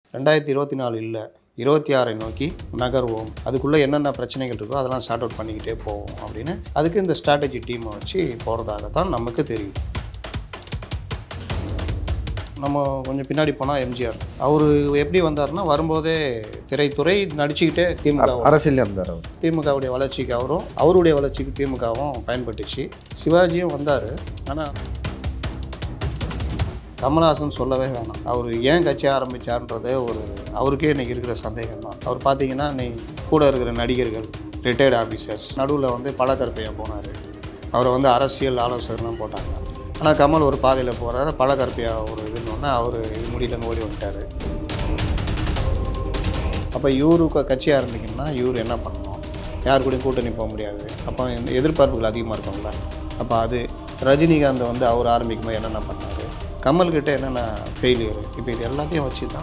ரெண்டாயிரத்தி இருபத்தி நாலு இல்லை இருபத்தி ஆறை நோக்கி நகர்வோம் அதுக்குள்ளே என்னென்ன பிரச்சனைகள் இருக்கோ அதெல்லாம் சார்ட் அவுட் பண்ணிக்கிட்டே போவோம் அப்படின்னு அதுக்கு இந்த ஸ்ட்ராட்டஜி டீமை வச்சு போகிறதாகத்தான் நமக்கு தெரியும் நம்ம கொஞ்சம் பின்னாடி போனால் எம்ஜிஆர் அவர் எப்படி வந்தாருன்னா வரும்போதே திரைத்துறை நடிச்சுக்கிட்டே திமுக அரசியல் இருந்தார் அவர் திமுகவுடைய வளர்ச்சிக்கு அவரும் அவருடைய வளர்ச்சிக்கு திமுகவும் பயன்பட்டுச்சு சிவாஜியும் வந்தார் ஆனால் கமல்ஹாசன் சொல்லவே வேணாம் அவர் ஏன் கட்சி ஆரம்பித்தார்ன்றதே ஒரு அவருக்கே இன்றைக்கி இருக்கிற சந்தேகம் தான் அவர் பார்த்தீங்கன்னா நீ கூட இருக்கிற நடிகர்கள் ரிட்டையர்டு ஆஃபீஸர்ஸ் நடுவில் வந்து பழக்கற்பையா போனார் அவரை வந்து அரசியல் ஆலோசகர்லாம் போட்டாங்க ஆனால் கமல் ஒரு பாதையில் போகிறாரு பழக்கற்பையா ஒரு இதுன்னு அவர் இது முடியலன்னு ஓடி வந்துட்டார் அப்போ இவருக்கு கட்சி ஆரம்பிக்கணும்னா இவர் என்ன பண்ணணும் யார் கூடயும் கூட்டணி போக முடியாது அப்போ இந்த எதிர்பார்ப்புகள் அதிகமாக இருக்கும்ல அப்போ அது ரஜினிகாந்த் வந்து அவர் ஆரம்பிக்கும்போது என்னென்ன பண்ணார் கமல்கிட்ட என்னென்ன ஃபெயிலியர் இப்போ இது எல்லாத்தையும் வச்சு தான்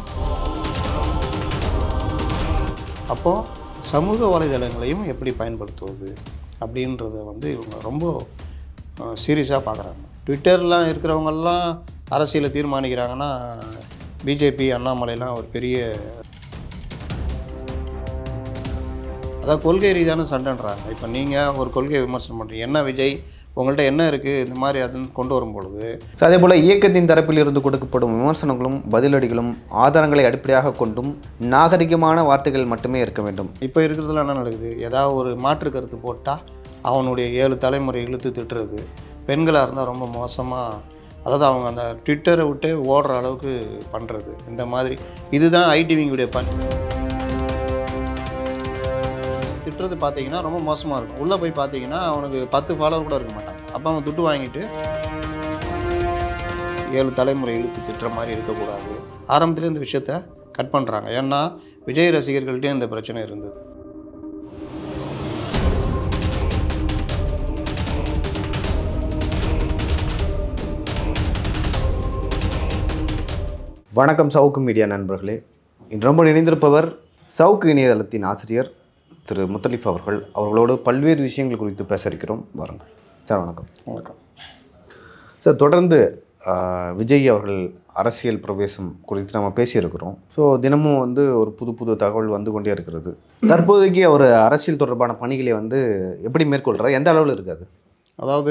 அப்போது சமூக வலைதளங்களையும் எப்படி பயன்படுத்துவது அப்படின்றத வந்து இவங்க ரொம்ப சீரியஸாக பார்க்குறாங்க ட்விட்டர்லாம் இருக்கிறவங்கெல்லாம் அரசியலை தீர்மானிக்கிறாங்கன்னா பிஜேபி அண்ணாமலைலாம் ஒரு பெரிய அதாவது கொள்கை ரீதியான சண்டைன்றாங்க இப்போ நீங்கள் ஒரு கொள்கையை விமர்சனம் பண்ணுறீங்க என்ன விஜய் உங்கள்கிட்ட என்ன இருக்குது இந்த மாதிரி அதுன்னு கொண்டு வரும் பொழுது ஸோ அதே போல் இயக்கத்தின் தரப்பில் இருந்து கொடுக்கப்படும் விமர்சனங்களும் பதிலடிகளும் ஆதாரங்களை அடிப்படையாக கொண்டும் நாகரிகமான வார்த்தைகள் மட்டுமே இருக்க வேண்டும் இப்போ இருக்கிறதுல என்ன நடக்குது ஏதாவது ஒரு மாற்று கருத்து போட்டால் அவனுடைய ஏழு தலைமுறை இழுத்து திட்டுறது பெண்களாக இருந்தால் ரொம்ப மோசமாக அதாவது அவங்க அந்த ட்விட்டரை விட்டே ஓடுற அளவுக்கு பண்ணுறது இந்த மாதிரி இதுதான் ஐடிவிங்குடைய பண் திட்டுறது பார்த்தீங்கன்னா ரொம்ப மோசமாக இருக்கும் உள்ளே போய் பார்த்தீங்கன்னா அவனுக்கு பத்து ஃபாலோவர் கூட இருக்க மாட்டான் அப்போ அவன் துட்டு வாங்கிட்டு ஏழு தலைமுறை இழுத்து திட்டுற மாதிரி இருக்கக்கூடாது ஆரம்பத்துலேயே இந்த விஷயத்த கட் பண்ணுறாங்க ஏன்னா விஜய் ரசிகர்கள்ட்டே இந்த பிரச்சனை இருந்தது வணக்கம் சவுக்கு மீடியா நண்பர்களே இன்று ரொம்ப இணைந்திருப்பவர் சவுக்கு இணையதளத்தின் ஆசிரியர் திரு முத்தலிஃப் அவர்கள் அவர்களோடு பல்வேறு விஷயங்கள் குறித்து பேச இருக்கிறோம் வாருங்கள் சார் வணக்கம் வணக்கம் சார் தொடர்ந்து ஆஹ், விஜய் அவர்கள் அரசியல் பிரவேசம் குறித்து நம்ம பேசியிருக்கிறோம் ஸோ தினமும் வந்து ஒரு புது புது தகவல் வந்து கொண்டே இருக்கிறது தற்போதைக்கு அவர் அரசியல் தொடர்பான பணிகளை வந்து எப்படி மேற்கொள்கிறார் எந்த அளவில் இருக்காது அதாவது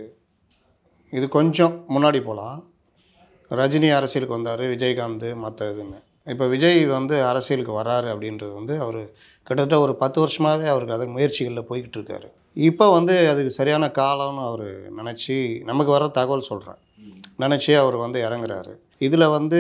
இது கொஞ்சம் முன்னாடி போகலாம் ரஜினி அரசியலுக்கு வந்தார் விஜயகாந்த் மற்ற இதுன்னு இப்போ விஜய் வந்து அரசியலுக்கு வராரு அப்படின்றது வந்து அவர் கிட்டத்தட்ட ஒரு பத்து வருஷமாகவே அவருக்கு அது முயற்சிகளில் போய்கிட்டு இருக்காரு இப்போ வந்து அதுக்கு சரியான காலம்னு அவர் நினச்சி நமக்கு வர தகவல் சொல்கிறேன் நினச்சி அவர் வந்து இறங்குறாரு இதில் வந்து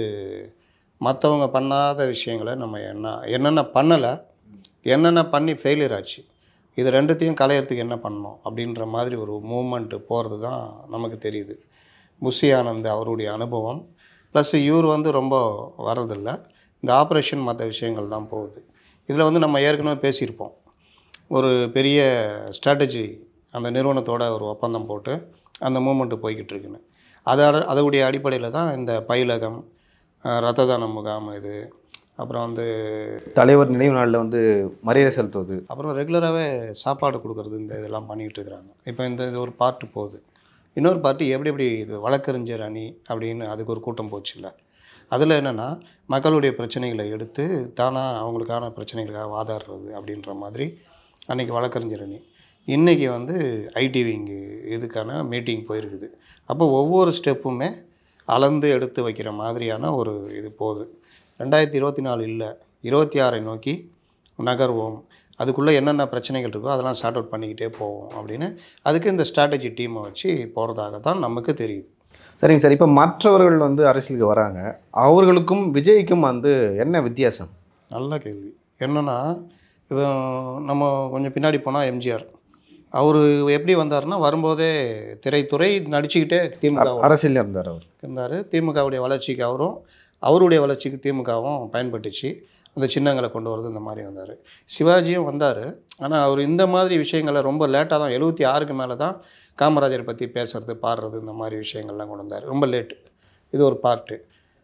மற்றவங்க பண்ணாத விஷயங்களை நம்ம என்ன என்னென்ன பண்ணலை என்னென்ன பண்ணி ஃபெயிலியர் ஆச்சு இது ரெண்டுத்தையும் களையறதுக்கு என்ன பண்ணணும் அப்படின்ற மாதிரி ஒரு மூமெண்ட்டு போகிறது தான் நமக்கு தெரியுது புஷி ஆனந்த் அவருடைய அனுபவம் ப்ளஸ் இவர் வந்து ரொம்ப வர்றதில்ல இந்த ஆப்ரேஷன் மற்ற விஷயங்கள் தான் போகுது இதில் வந்து நம்ம ஏற்கனவே பேசியிருப்போம் ஒரு பெரிய ஸ்ட்ராட்டஜி அந்த நிறுவனத்தோட ஒரு ஒப்பந்தம் போட்டு அந்த மூமெண்ட்டு போய்கிட்டு இருக்குன்னு அதோட அதோடைய அடிப்படையில் தான் இந்த பயிலகம் அஹ், ரத்த தான முகாம் இது அப்புறம் வந்து தலைவர் நினைவு நாளில் வந்து மரியாதை செலுத்துவது அப்புறம் ரெகுலராகவே சாப்பாடு கொடுக்குறது இந்த இதெல்லாம் பண்ணிகிட்டு இருக்கிறாங்க இப்போ இந்த இது ஒரு பார்ட்டு போகுது இன்னொரு பார்ட்டு எப்படி எப்படி இது வழக்கறிஞர் அணி அப்படின்னு அதுக்கு ஒரு கூட்டம் போச்சுல்ல அதில் என்னென்னா மக்களுடைய பிரச்சனைகளை எடுத்து தானாக அவங்களுக்கான பிரச்சனைகளுக்காக வாதாடுறது அப்படின்ற மாதிரி அன்றைக்கி வழக்கறிஞர் அணி இன்றைக்கி வந்து ஐடிவிங்கு இதுக்கான மீட்டிங் போயிருக்குது அப்போ ஒவ்வொரு ஸ்டெப்புமே அளந்து எடுத்து வைக்கிற மாதிரியான ஒரு இது போகுது ரெண்டாயிரத்தி இருபத்தி நாலு இல்லை இருபத்தி ஆறை நோக்கி நகர்வோம் அதுக்குள்ளே என்னென்ன பிரச்சனைகள் இருக்கோ அதெல்லாம் சார்ட் அவுட் பண்ணிக்கிட்டே போவோம் அப்படின்னு அதுக்கு இந்த ஸ்ட்ராட்டஜி டீமை வச்சு போகிறதாக தான் நமக்கு தெரியுது சரிங்க சார் இப்போ மற்றவர்கள் வந்து அரசியலுக்கு வராங்க அவர்களுக்கும் விஜய்க்கும் வந்து என்ன வித்தியாசம் நல்ல கேள்வி என்னென்னா இப்போ நம்ம கொஞ்சம் பின்னாடி போனால் எம்ஜிஆர் அவர் எப்படி வந்தாருன்னா வரும்போதே திரைத்துறை நடிச்சுக்கிட்டே திமுக அரசியல் இருந்தார் அவர் இருந்தார் திமுகவுடைய வளர்ச்சிக்கு அவரும் அவருடைய வளர்ச்சிக்கு திமுகவும் பயன்பட்டுச்சு அந்த சின்னங்களை கொண்டு வரது இந்த மாதிரி வந்தார் சிவாஜியும் வந்தார் ஆனால் அவர் இந்த மாதிரி விஷயங்களை ரொம்ப லேட்டாக தான் எழுபத்தி ஆறுக்கு மேலே தான் காமராஜர் பற்றி பேசுறது பாடுறது இந்த மாதிரி விஷயங்கள்லாம் கொண்டு வந்தார் ரொம்ப லேட்டு இது ஒரு பார்ட்டு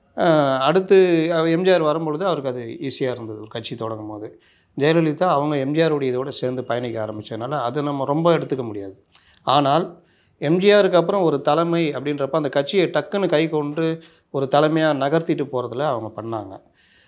அடுத்து அவர் எம்ஜிஆர் வரும்பொழுது அவருக்கு அது ஈஸியாக இருந்தது ஒரு கட்சி தொடங்கும் போது ஜெயலலிதா அவங்க எம்ஜிஆருடைய இதோட சேர்ந்து பயணிக்க ஆரம்பித்ததுனால அதை நம்ம ரொம்ப எடுத்துக்க முடியாது ஆனால் எம்ஜிஆருக்கு அப்புறம் ஒரு தலைமை அப்படின்றப்ப அந்த கட்சியை டக்குன்னு கை கொண்டு ஒரு தலைமையாக நகர்த்திட்டு போகிறதுல அவங்க பண்ணாங்க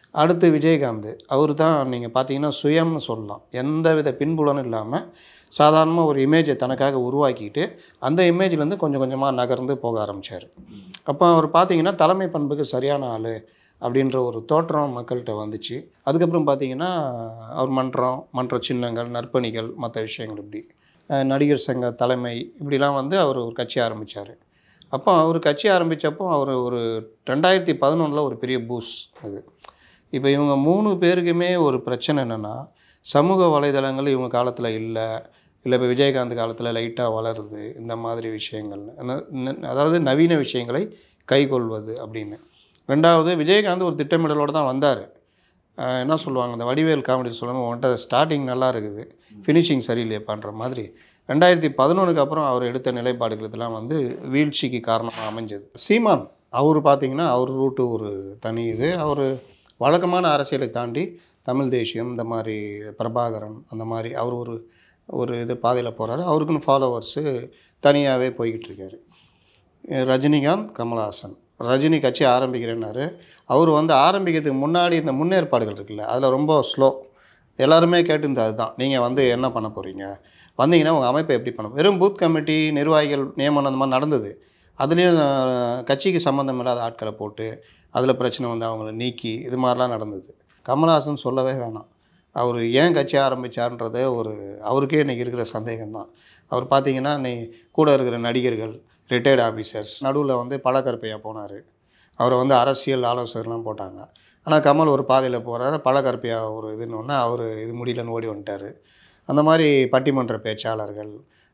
அடுத்து விஜயகாந்த் அவர் தான் நீங்கள் பார்த்தீங்கன்னா சுயம்னு சொல்லலாம் எந்த வித பின்புலனும் இல்லாமல் சாதாரணமாக ஒரு இமேஜை தனக்காக உருவாக்கிட்டு அந்த இமேஜ்லேருந்து கொஞ்சம் கொஞ்சமாக நகர்ந்து போக ஆரம்பித்தார் அப்போ அவர் பார்த்தீங்கன்னா தலைமை பண்புக்கு சரியான ஆள் அப்படின்ற ஒரு தோற்றம் மக்கள்கிட்ட வந்துச்சு அதுக்கப்புறம் பார்த்தீங்கன்னா அவர் மன்றம் மன்ற சின்னங்கள் நற்பணிகள் மற்ற விஷயங்கள் இப்படி அஹ் நடிகர் சங்க தலைமை இப்படிலாம் வந்து அவர் ஒரு கட்சி ஆரம்பித்தார் அப்போ அவர் கட்சி ஆரம்பித்தப்போ அவர் ஒரு ரெண்டாயிரத்தி பதினொன்றில் ஒரு பெரிய பூஸ் அது இப்போ இவங்க மூணு பேருக்குமே ஒரு பிரச்சனை என்னென்னா சமூக வலைதளங்கள் இவங்க காலத்தில் இல்லை இல்லை இப்போ விஜயகாந்த் காலத்தில் லைட்டாக வளருது இந்த மாதிரி விஷயங்கள் ந- ந- அதாவது நவீன விஷயங்களை கைக்கொள்வது அப்படின்னு ரெண்டாவது விஜயகாந்த் ஒரு திட்டமிடலோடு தான் வந்தார் என்ன சொல்லுவாங்க இந்த வடிவேல் காமெடி சொல்லுவாங்க உன்கிட்ட ஸ்டார்டிங் நல்லா இருக்குது ஃபினிஷிங் சரியில்லையேப்பான்ற மாதிரி ரெண்டாயிரத்தி பதினொன்றுக்கு அப்புறம் அவர் எடுத்த நிலைப்பாடுகள் இதெல்லாம் வந்து வீழ்ச்சிக்கு காரணமாக அமைஞ்சது சீமான் அவர் பார்த்தீங்கன்னா அவர் ரூட்டு ஒரு தனி இது அவர் வழக்கமான அரசியலை தாண்டி தமிழ் தேசியம் இந்த மாதிரி பிரபாகரன் அந்த மாதிரி அவர் ஒரு ஒரு இது பாதையில் போகிறாரு அவருக்குன்னு ஃபாலோவர்ஸு தனியாகவே போய்கிட்டு இருக்காரு ரஜினிகாந்த் கமல்ஹாசன் ரஜினி கட்சி ஆரம்பிக்கிறேன்னாரு அவர் வந்து ஆரம்பிக்கிறதுக்கு முன்னாடி இந்த முன்னேற்பாடுகள் இருக்குல்ல அதில் ரொம்ப ஸ்லோ எல்லாருமே கேட்டிருந்தது அதுதான் நீங்கள் வந்து என்ன பண்ண போகிறீங்க வந்தீங்கன்னா உங்கள் அமைப்பை எப்படி பண்ண வெறும் பூத் கமிட்டி நிர்வாகிகள் நியமனம் அந்த மாதிரி நடந்தது அதுலேயும் அஹ், கட்சிக்கு சம்மந்தம் இல்லாத ஆட்களை போட்டு அதில் பிரச்சனை வந்து அவங்கள நீக்கி இது மாதிரிலாம் நடந்தது கமல்ஹாசன் சொல்லவே வேணாம் அவர் ஏன் கட்சி ஆரம்பித்தார்ன்றதே ஒரு அவருக்கே இன்றைக்கி இருக்கிற சந்தேகம் தான் அவர் பார்த்தீங்கன்னா நீ கூட இருக்கிற நடிகர்கள் ரிட்டையர்ட் ஆஃபீஸர்ஸ் நடுவில் வந்து பழக்கருப்பையா போனார் அவரை வந்து அரசியல் ஆலோசகர்லாம் போட்டாங்க ஆனால் கமல் ஒரு பாதையில் போகிறாரு பழக்கருப்பையா ஒரு இதுன்னு அவர் இது முடியலன்னு ஓடி வந்துட்டார் அந்த மாதிரி பட்டிமன்ற பேச்சாளர்கள்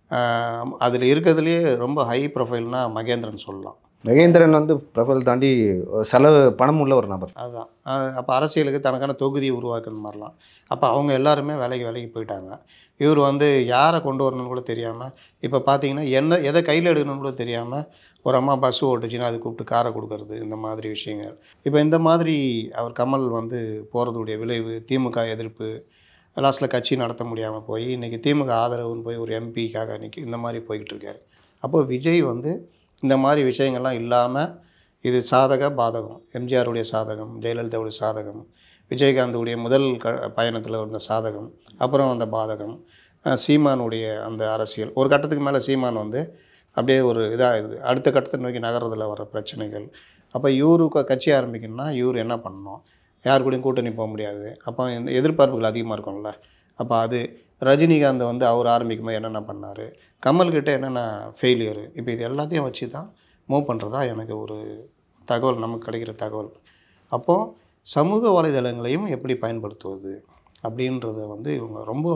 அதில் இருக்கிறதுலையே ரொம்ப ஹை ப்ரொஃபைல்னால் மகேந்திரன் சொல்லலாம் மகேந்திரன் வந்து ப்ரொஃபைல் தாண்டி செலவு பணம் உள்ள ஒரு நபர் அதுதான் அப்போ அரசியலுக்கு தனக்கான தொகுதியை உருவாக்குன மாதிரிலாம் அப்போ அவங்க எல்லாருமே வேலைக்கு வேலைக்கு போயிட்டாங்க இவர் வந்து யாரை கொண்டு வரணும்னு கூட தெரியாமல் இப்போ பார்த்தீங்கன்னா என்ன எதை கையில் எடுக்கணும்னு கூட தெரியாமல் ஒரு அம்மா பஸ் ஓட்டுச்சுன்னா அது கூப்பிட்டு காரை கொடுக்கறது இந்த மாதிரி விஷயங்கள் இப்போ இந்த மாதிரி அவர் கமல் வந்து போகிறதுடைய விளைவு திமுக எதிர்ப்பு லாஸ்ட்டில் கட்சி நடத்த முடியாமல் போய் இன்றைக்கி திமுக ஆதரவுன்னு போய் ஒரு எம்பிக்காக நிற்கி இந்த மாதிரி போய்கிட்டு இருக்காரு அப்போ விஜய் வந்து இந்த மாதிரி விஷயங்கள்லாம் இல்லாமல் இது சாதக பாதகம் எம்ஜிஆருடைய சாதகம் ஜெயலலிதாவுடைய சாதகம் விஜயகாந்துடைய முதல் க பயணத்தில் வந்த சாதகம் அப்புறம் வந்த பாதகம் அஹ் சீமானுடைய அந்த அரசியல் ஒரு கட்டத்துக்கு மேலே சீமான் வந்து அப்படியே ஒரு இதாகுது அடுத்த கட்டத்தை நோக்கி நகர்றதுல வர பிரச்சனைகள் அப்போ இவருக்கு கட்சி ஆரம்பிக்கணும்னா இவர் என்ன பண்ணணும் யார் கூடயும் கூட்டணி போக முடியாது அப்போ இந்த எதிர்பார்ப்புகள் அதிகமாக இருக்கும்ல அப்போ அது ரஜினிகாந்த் வந்து அவர் ஆரம்பிக்கும்போது என்னென்ன பண்ணார் கமல்கிட்ட என்னென்ன ஃபெயிலியரு இப்போ இது எல்லாத்தையும் வச்சு தான் மூவ் பண்ணுறதா எனக்கு ஒரு தகவல் நமக்கு கிடைக்கிற தகவல் அப்போது சமூக வலைதளங்களையும் எப்படி பயன்படுத்துவது அப்படின்றத வந்து இவங்க ரொம்ப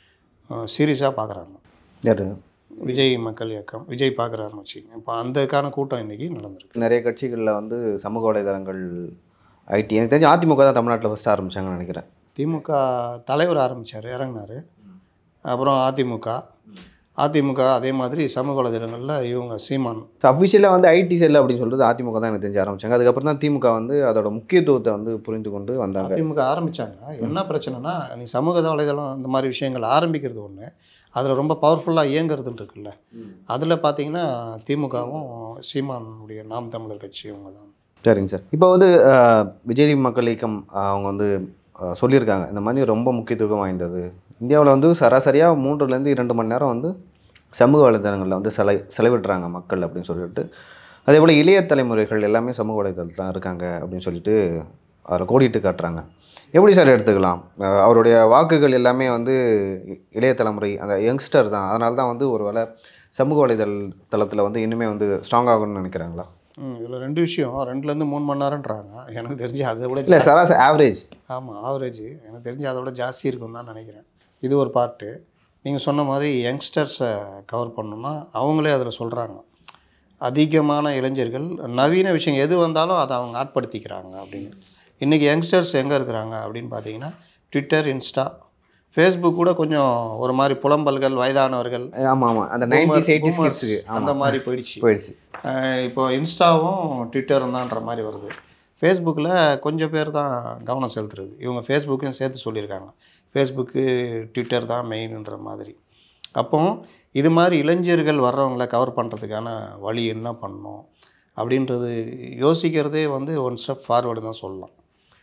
சீரியஸாக பார்க்குறாங்க யார் விஜய் மக்கள் இயக்கம் விஜய் பார்க்குறாருன்னு வச்சுக்கோங்க இப்போ அந்தக்கான கூட்டம் இன்றைக்கி நடந்திருக்கு நிறைய கட்சிகளில் வந்து சமூக வலைதளங்கள் ஐடி எனக்கு தெரிஞ்சு அதிமுக தான் தமிழ்நாட்டில் ஃபஸ்ட்டு ஆரம்பிச்சாங்கன்னு நினைக்கிறேன் திமுக தலைவர் ஆரம்பித்தார் இறங்கினார் அப்புறம் அதிமுக அதிமுக அதே மாதிரி சமூக வலைதளங்களில் இவங்க சீமான் ஸோ அஃபிஷியலாக வந்து ஐடி செல் அப்படின்னு சொல்கிறது அதிமுக தான் எனக்கு தெரிஞ்சு ஆரம்பிச்சாங்க அதுக்கப்புறம் தான் திமுக வந்து அதோட முக்கியத்துவத்தை வந்து புரிந்து கொண்டு வந்தாங்க அதிமுக ஆரம்பித்தாங்க என்ன பிரச்சனைனா நீ சமூக வலைதளம் இந்த மாதிரி விஷயங்கள் ஆரம்பிக்கிறது ஒன்று அதில் ரொம்ப பவர்ஃபுல்லாக இயங்குறதுன்னு இருக்குல்ல அதில் பார்த்தீங்கன்னா திமுகவும் சீமானுடைய நாம் தமிழர் கட்சி இவங்க தான் சரிங்க சார் இப்போ வந்து அஹ், விஜய் மக்கள் இயக்கம் அஹ், அவங்க வந்து அஹ், சொல்லியிருக்காங்க இந்த மாதிரி ரொம்ப முக்கியத்துவம் வாய்ந்தது இந்தியாவில் வந்து சராசரியாக மூன்றுலேருந்து இரண்டு மணி நேரம் வந்து சமூக வலைதளங்களில் வந்து செலை செலவிடுறாங்க மக்கள் அப்படின்னு சொல்லிட்டு அதே போல் இளைய தலைமுறைகள் எல்லாமே சமூக வலைதளத்தில் தான் இருக்காங்க அப்படின்னு சொல்லிட்டு அவரை கோடிட்டு காட்டுறாங்க எப்படி சார் எடுத்துக்கலாம் அஹ், அவருடைய வாக்குகள் எல்லாமே வந்து இ- இளைய தலைமுறை அந்த யங்ஸ்டர் தான் அதனால தான் வந்து ஒரு வேளை சமூக வலைதள தளத்தில் வந்து இன்னுமே வந்து ஸ்ட்ராங் ஆகணும்னு நினைக்கிறாங்களா ம் இதில் ரெண்டு விஷயம் ரெண்டுலேருந்து மூணு மணி நேரம்ன்றாங்க எனக்கு தெரிஞ்சு அதை விட இல்லை சராசரி ஆவரேஜ் ஆமாம் ஆவரேஜ் எனக்கு தெரிஞ்சு அதை விட ஜாஸ்தி இருக்கும்னு தான் நினைக்கிறேன் இது ஒரு பார்ட்டு நீங்கள் சொன்ன மாதிரி யங்ஸ்டர்ஸை கவர் பண்ணணும்னா அவங்களே அதில் சொல்கிறாங்க அதிகமான இளைஞர்கள் நவீன விஷயம் எது வந்தாலும் அதை அவங்க ஆட்படுத்திக்கிறாங்க அப்படின்னு இன்றைக்கி யங்ஸ்டர்ஸ் எங்கே இருக்கிறாங்க அப்படின்னு பார்த்தீங்கன்னா ட்விட்டர் இன்ஸ்டா ஃபேஸ்புக் கூட கொஞ்சம் ஒரு மாதிரி புலம்பல்கள் வயதானவர்கள் ஆமாம் ஆமாம் அந்த நைன்டிஸ் எயிட்டிஸ் boomers கிட்ஸுக்கு அந்த மாதிரி போயிடுச்சு போயிடுச்சு அஹ் இப்போ இன்ஸ்டாவும் ட்விட்டரும் தான்ற மாதிரி வருது ஃபேஸ்புக்கில் கொஞ்சம் பேர் தான் கவனம் செலுத்துறது இவங்க ஃபேஸ்புக்கையும் சேர்த்து சொல்லியிருக்காங்க ஃபேஸ்புக்கு ட்விட்டர் தான் மெயின்ன்ற மாதிரி அப்போ இது மாதிரி இளைஞர்கள் வர்றவங்கள கவர் பண்ணுறதுக்கான வழி என்ன பண்ணணும் அப்படின்றது யோசிக்கிறதே வந்து ஒன் ஸ்டெப் ஃபார்வேர்டு தான் சொல்லலாம்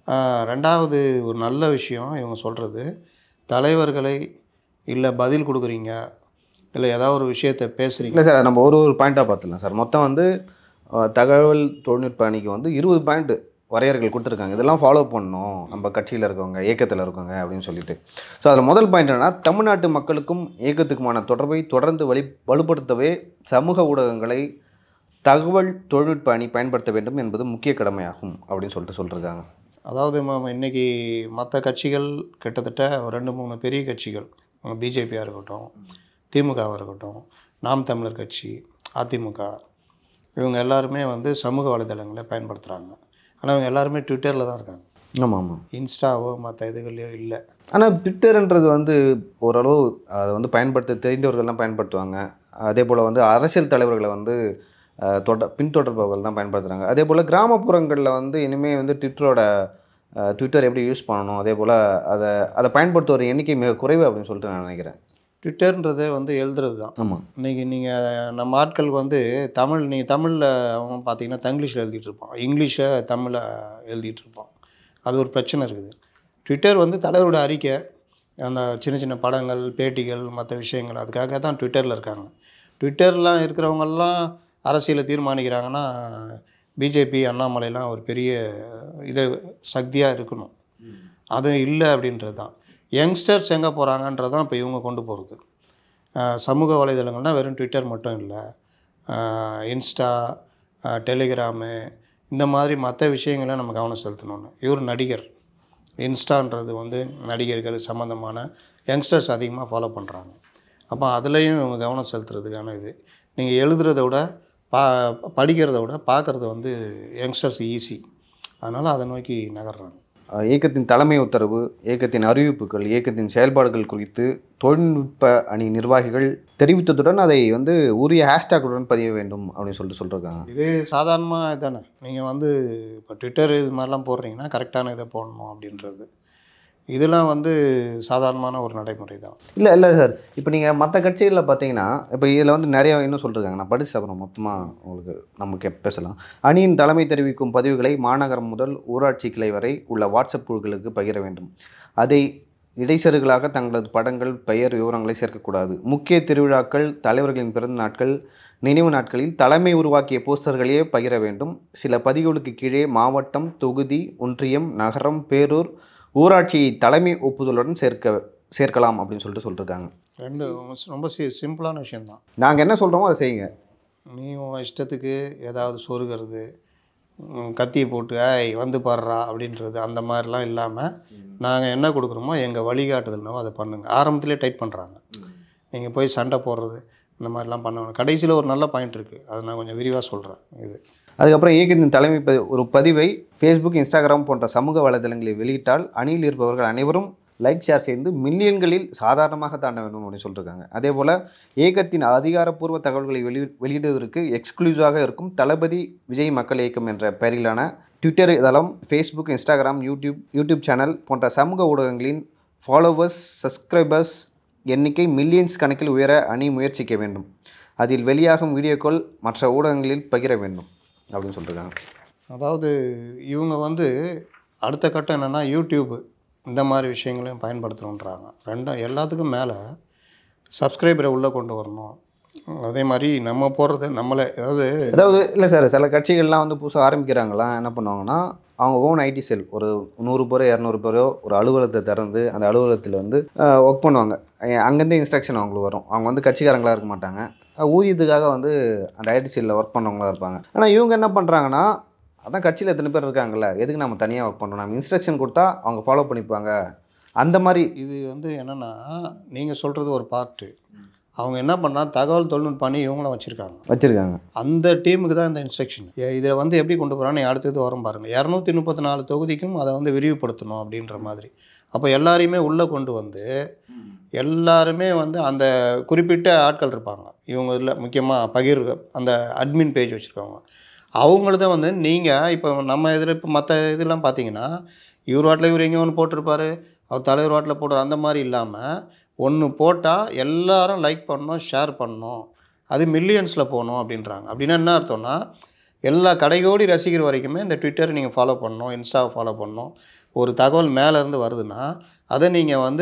ஆஹ் ரெண்டாவது ஒரு நல்ல விஷயம் இவங்க சொல்கிறது தலைவர்களை இல்லை பதில் கொடுக்குறீங்க இல்லை ஏதாவது ஒரு விஷயத்தை பேசுகிறீங்க இல்லை சார் நம்ம ஒரு ஒரு பாயிண்ட்டாக பார்த்துலாம் சார் மொத்தம் வந்து அஹ், தகவல் தொழில்நுட்ப அணிக்கு வந்து இருபது பாயிண்ட் வரையறைகள் கொடுத்துருக்காங்க இதெல்லாம் ஃபாலோ பண்ணணும் நம்ம கட்சியில் இருக்கவங்க இயக்கத்தில் இருக்கவங்க அப்படின்னு சொல்லிட்டு ஸோ அதில் முதல் பாயிண்ட் என்னன்னா தமிழ்நாட்டு மக்களுக்கும் இயக்கத்துக்குமான தொடர்பை தொடர்ந்து வலி வலுப்படுத்தவே சமூக ஊடகங்களை தகவல் தொழில்நுட்ப அணி பயன்படுத்த வேண்டும் என்பது முக்கிய கடமையாகும் அப்படின்னு சொல்லிட்டு சொல்லியிருக்காங்க அதாவது ம- இன்னைக்கு மற்ற கட்சிகள் கிட்டத்தட்ட ஒரு ரெண்டு மூணு பெரிய கட்சிகள் பிஜேபியாக இருக்கட்டும் திமுகவாக இருக்கட்டும் நாம் தமிழர் கட்சி அதிமுக இவங்க எல்லாருமே வந்து சமூக வலைதளங்களை பயன்படுத்துகிறாங்க ஆனால் இவங்க எல்லாருமே ட்விட்டரில் தான் இருக்காங்க ஆமாம் ஆமாம் இன்ஸ்டாவோ மற்ற இதுகளையோ இல்லை ஆனால் ட்விட்டர்ன்றது வந்து ஓரளவு அதை வந்து பயன்படுத்த தெரிந்தவர்கள் தான் பயன்படுத்துவாங்க அதே போல் வந்து அரசியல் தலைவர்களை வந்து அஹ், தொட பின்தொடர்பவர்கள் தான் பயன்படுத்துகிறாங்க அதே போல் கிராமப்புறங்களில் வந்து இனிமேல் வந்து ட்விட்டரோட அஹ், ட்விட்டர் எப்படி யூஸ் பண்ணணும் அதே போல் அதை அதை பயன்படுத்துவோர் எண்ணிக்கை மிக குறைவு அப்படின்னு சொல்லிட்டு நான் நினைக்கிறேன் ட்விட்டர்ன்றதே வந்து எழுதுறது தான் ஆமாம் இன்றைக்கி நீங்கள் நம்ம ஆட்கள் வந்து தமிழ் நீங்கள் தமிழில் அவன் பார்த்தீங்கன்னா தங்கிலீஷில் எழுதிட்டு இருப்பான் இங்கிலீஷை தமிழில் எழுதிட்டு இருப்பான் அது ஒரு பிரச்சனை இருக்குது ட்விட்டர் வந்து தலைவரோட அறிக்கை அந்த சின்ன சின்ன படங்கள் பேட்டிகள் மற்ற விஷயங்கள் அதுக்காக தான் ட்விட்டரில் இருக்காங்க ட்விட்டர்லாம் இருக்கிறவங்கெல்லாம் அரசியலை தீர்மானிக்கிறாங்கன்னா பிஜேபி அண்ணாமலைலாம் ஒரு பெரிய இது சக்தியாக இருக்கணும் அது இல்லை அப்படின்றது தான் யங்ஸ்டர்ஸ் எங்கே போகிறாங்கன்றது தான் இப்போ இவங்க கொண்டு போகிறது சமூக வலைதளங்கள்னால் வெறும் ட்விட்டர் மட்டும் இல்லை இன்ஸ்டா டெலிகிராமு இந்த மாதிரி மற்ற விஷயங்களை நம்ம கவனம் செலுத்தணும்னு இவர் நடிகர் இன்ஸ்டான்றது வந்து நடிகர்கள் சம்மந்தமான யங்ஸ்டர்ஸ் அதிகமாக ஃபாலோ பண்ணுறாங்க அப்போ அதுலேயும் இவங்க கவனம் செலுத்துறதுக்கான இது நீங்கள் எழுதுறத விட பா படிக்கிறத விட பார்க்குறது வந்து யங்ஸ்டர்ஸ் ஈஸி அதனால் அதை நோக்கி நகர்றாங்க அஹ், இயக்கத்தின் தலைமை உத்தரவு இயக்கத்தின் அறிவிப்புகள் இயக்கத்தின் செயல்பாடுகள் குறித்து தொழில்நுட்ப அணி நிர்வாகிகள் தெரிவித்ததுடன் அதை வந்து உரிய ஹேஷ்டேக்குடன் பதிய வேண்டும் அப்படின்னு சொல்லிட்டு சொல்லியிருக்காங்க இது சாதாரணமாக தானே நீங்கள் வந்து இப்போ ட்விட்டர் இது மாதிரிலாம் போடுறீங்கன்னா கரெக்டான இதை போடணும் அப்படின்றது இதெல்லாம் வந்து சாதாரணமான ஒரு நடைமுறை தான் இல்லை இல்லை சார் இப்போ நீங்கள் மற்ற கட்சிகளில் பார்த்தீங்கன்னா இப்போ இதில் வந்து நிறைய இன்னும் சொல்லிருக்காங்க நான் படிச்சு அப்புறம் மொத்தமாக உங்களுக்கு நமக்கு பேசலாம் அணியின் தலைமை தெரிவிக்கும் பதிவுகளை மாநகரம் முதல் ஊராட்சி கிளை வரை உள்ள வாட்ஸ்அப் குழுக்களுக்கு பகிர வேண்டும் அதை இடைச்செருகளாக தங்களது படங்கள் பெயர் விவரங்களை சேர்க்கக்கூடாது முக்கிய திருவிழாக்கள் தலைவர்களின் பிறந்த நாட்கள் நினைவு நாட்களில் தலைமை உருவாக்கிய போஸ்டர்களையே பகிர வேண்டும் சில பதிவுகளுக்கு கீழே மாவட்டம் தொகுதி ஒன்றியம் நகரம் பேரூர் ஊராட்சியை தலைமை ஒப்புதலுடன் சேர்க்க சேர்க்கலாம் அப்படின்னு சொல்லிட்டு சொல்லியிருக்காங்க ரெண்டு ரொம்ப சி சிம்பிளான விஷயந்தான் நாங்கள் என்ன சொல்கிறோமோ அதை செய்யுங்க நீ உன் இஷ்டத்துக்கு ஏதாவது சொருகிறது ம், கத்தியை போட்டு ஏய் வந்து பாடுறா அப்படின்றது அந்த மாதிரிலாம் இல்லாமல் நாங்கள் என்ன கொடுக்குறோமோ எங்கள் வழிகாட்டுதல்னோ அதை பண்ணுங்கள் ஆரம்பத்திலே டைட் பண்ணுறாங்க நீங்கள் போய் சண்டை போடுறது இந்த மாதிரிலாம் பண்ண வேணாம் கடைசியில் ஒரு நல்ல பாயிண்ட் இருக்குது அதை நான் கொஞ்சம் விரிவாக சொல்கிறேன் இது அதுக்கப்புறம் இயக்கத்தின் தலைமை பதி- ஒரு பதிவை ஃபேஸ்புக் இன்ஸ்டாகிராம் போன்ற சமூக வலைதளங்களில் வெளியிட்டால் அணியில் இருப்பவர்கள் அனைவரும் லைக் ஷேர் செய்து மில்லியன்களில் சாதாரணமாக தாண்ட வேண்டும் அப்படின்னு சொல்லியிருக்காங்க அதே போல் இயக்கத்தின் அதிகாரப்பூர்வ தகவல்களை வெளி வெளியிடுவதற்கு எக்ஸ்க்ளூசிவாக இருக்கும் தளபதி விஜய் மக்கள் இயக்கம் என்ற பெயரிலான ட்விட்டர் இதழம் Facebook Instagram YouTube YouTube channel போன்ற சமூக ஊடகங்களின் ஃபாலோவர்ஸ் சப்ஸ்கிரைபர்ஸ் எண்ணிக்கை மில்லியன்ஸ் கணக்கில் உயர அணி முயற்சிக்க வேண்டும் அதில் வெளியாகும் வீடியோக்கள் மற்ற ஊடகங்களில் பகிர வேண்டும் அப்படின்னு சொல்லியிருக்காங்க அதாவது இவங்க வந்து அடுத்த கட்டம் என்னென்னா யூடியூப் இந்த மாதிரி விஷயங்களையும் பயன்படுத்தணுன்றாங்க ரெண்டும் எல்லாத்துக்கும் மேலே சப்ஸ்கிரைபரை உள்ளே கொண்டு வரணும் அதே மாதிரி நம்ம போடுறது நம்மளே அதாவது அதாவது இல்லை சார் சில கட்சிகள்லாம் வந்து புதுசாக ஆரம்பிக்கிறாங்களாம் என்ன பண்ணுவாங்கன்னா அவங்க ஓன் ஐடி செல் ஒரு நூறு பேரோ இரநூறு பேரோ ஒரு அலுவலகத்தை திறந்து அந்த அலுவலகத்தில் வந்து ஒர்க் பண்ணுவாங்க அஹ் அங்கேருந்து இன்ஸ்ட்ரக்ஷன் அவங்களுக்கு வரும் அவங்க வந்து கட்சிக்காரங்களாக இருக்க மாட்டாங்க அஹ் ஊதியத்துக்காக வந்து அந்த ஐடி செல்லில் ஒர்க் பண்ணுறவங்களா இருப்பாங்க ஆனால் இவங்க என்ன பண்ணுறாங்கன்னா அதான் கட்சியில் எத்தனை பேர் இருக்காங்கல்ல எதுக்கு நம்ம தனியாக ஒர்க் பண்ணுறோம் நம்ம இன்ஸ்ட்ரக்ஷன் கொடுத்தா அவங்க ஃபாலோ பண்ணிப்பாங்க அந்த மாதிரி இது வந்து என்னென்னா நீங்கள் சொல்கிறது ஒரு பார்ட்டு அவங்க என்ன பண்ணால் தகவல் தொழில்நுட்பம் பண்ணி இவங்களும் வச்சுருக்காங்க வச்சுருக்காங்க அந்த டீமுக்கு தான் இந்த இன்ஸ்ட்ரக்ஷன் இதை வந்து எப்படி கொண்டு போகிறான்னு அடுத்தது வரும் பாருங்கள் இரநூத்தி முப்பத்தி நாலு தொகுதிக்கும் அதை வந்து விரிவுபடுத்தணும் அப்படின்ற மாதிரி அப்போ எல்லாரையுமே உள்ளே கொண்டு வந்து எல்லாருமே வந்து அந்த குறிப்பிட்ட ஆட்கள் இருப்பாங்க இவங்க இதில் முக்கியமாக பகிர் அந்த அட்மின் பேஜ் வச்சுருக்கவங்க அவங்களத வந்து நீங்கள் இப்போ நம்ம இதில் இப்போ மற்ற இதெல்லாம் பார்த்தீங்கன்னா இவர் வாட்டில் இவர் எங்கே ஒன்று போட்டிருப்பாரு அவர் தலைவர் வாட்டில் போடுற அந்த மாதிரி இல்லாமல் ஒன்று போட்டால் எல்லாரும் லைக் பண்ணணும் ஷேர் பண்ணணும் அது மில்லியன்ஸில் போகணும் அப்படின்றாங்க அப்படின்னா என்ன அர்த்தம்னா எல்லா கடைகோடி ரசிகர் வரைக்குமே இந்த ட்விட்டரை நீங்கள் ஃபாலோ பண்ணணும் இன்ஸ்டாவை ஃபாலோ பண்ணணும் ஒரு தகவல் மேலேருந்து வருதுன்னா அதை நீங்கள் வந்து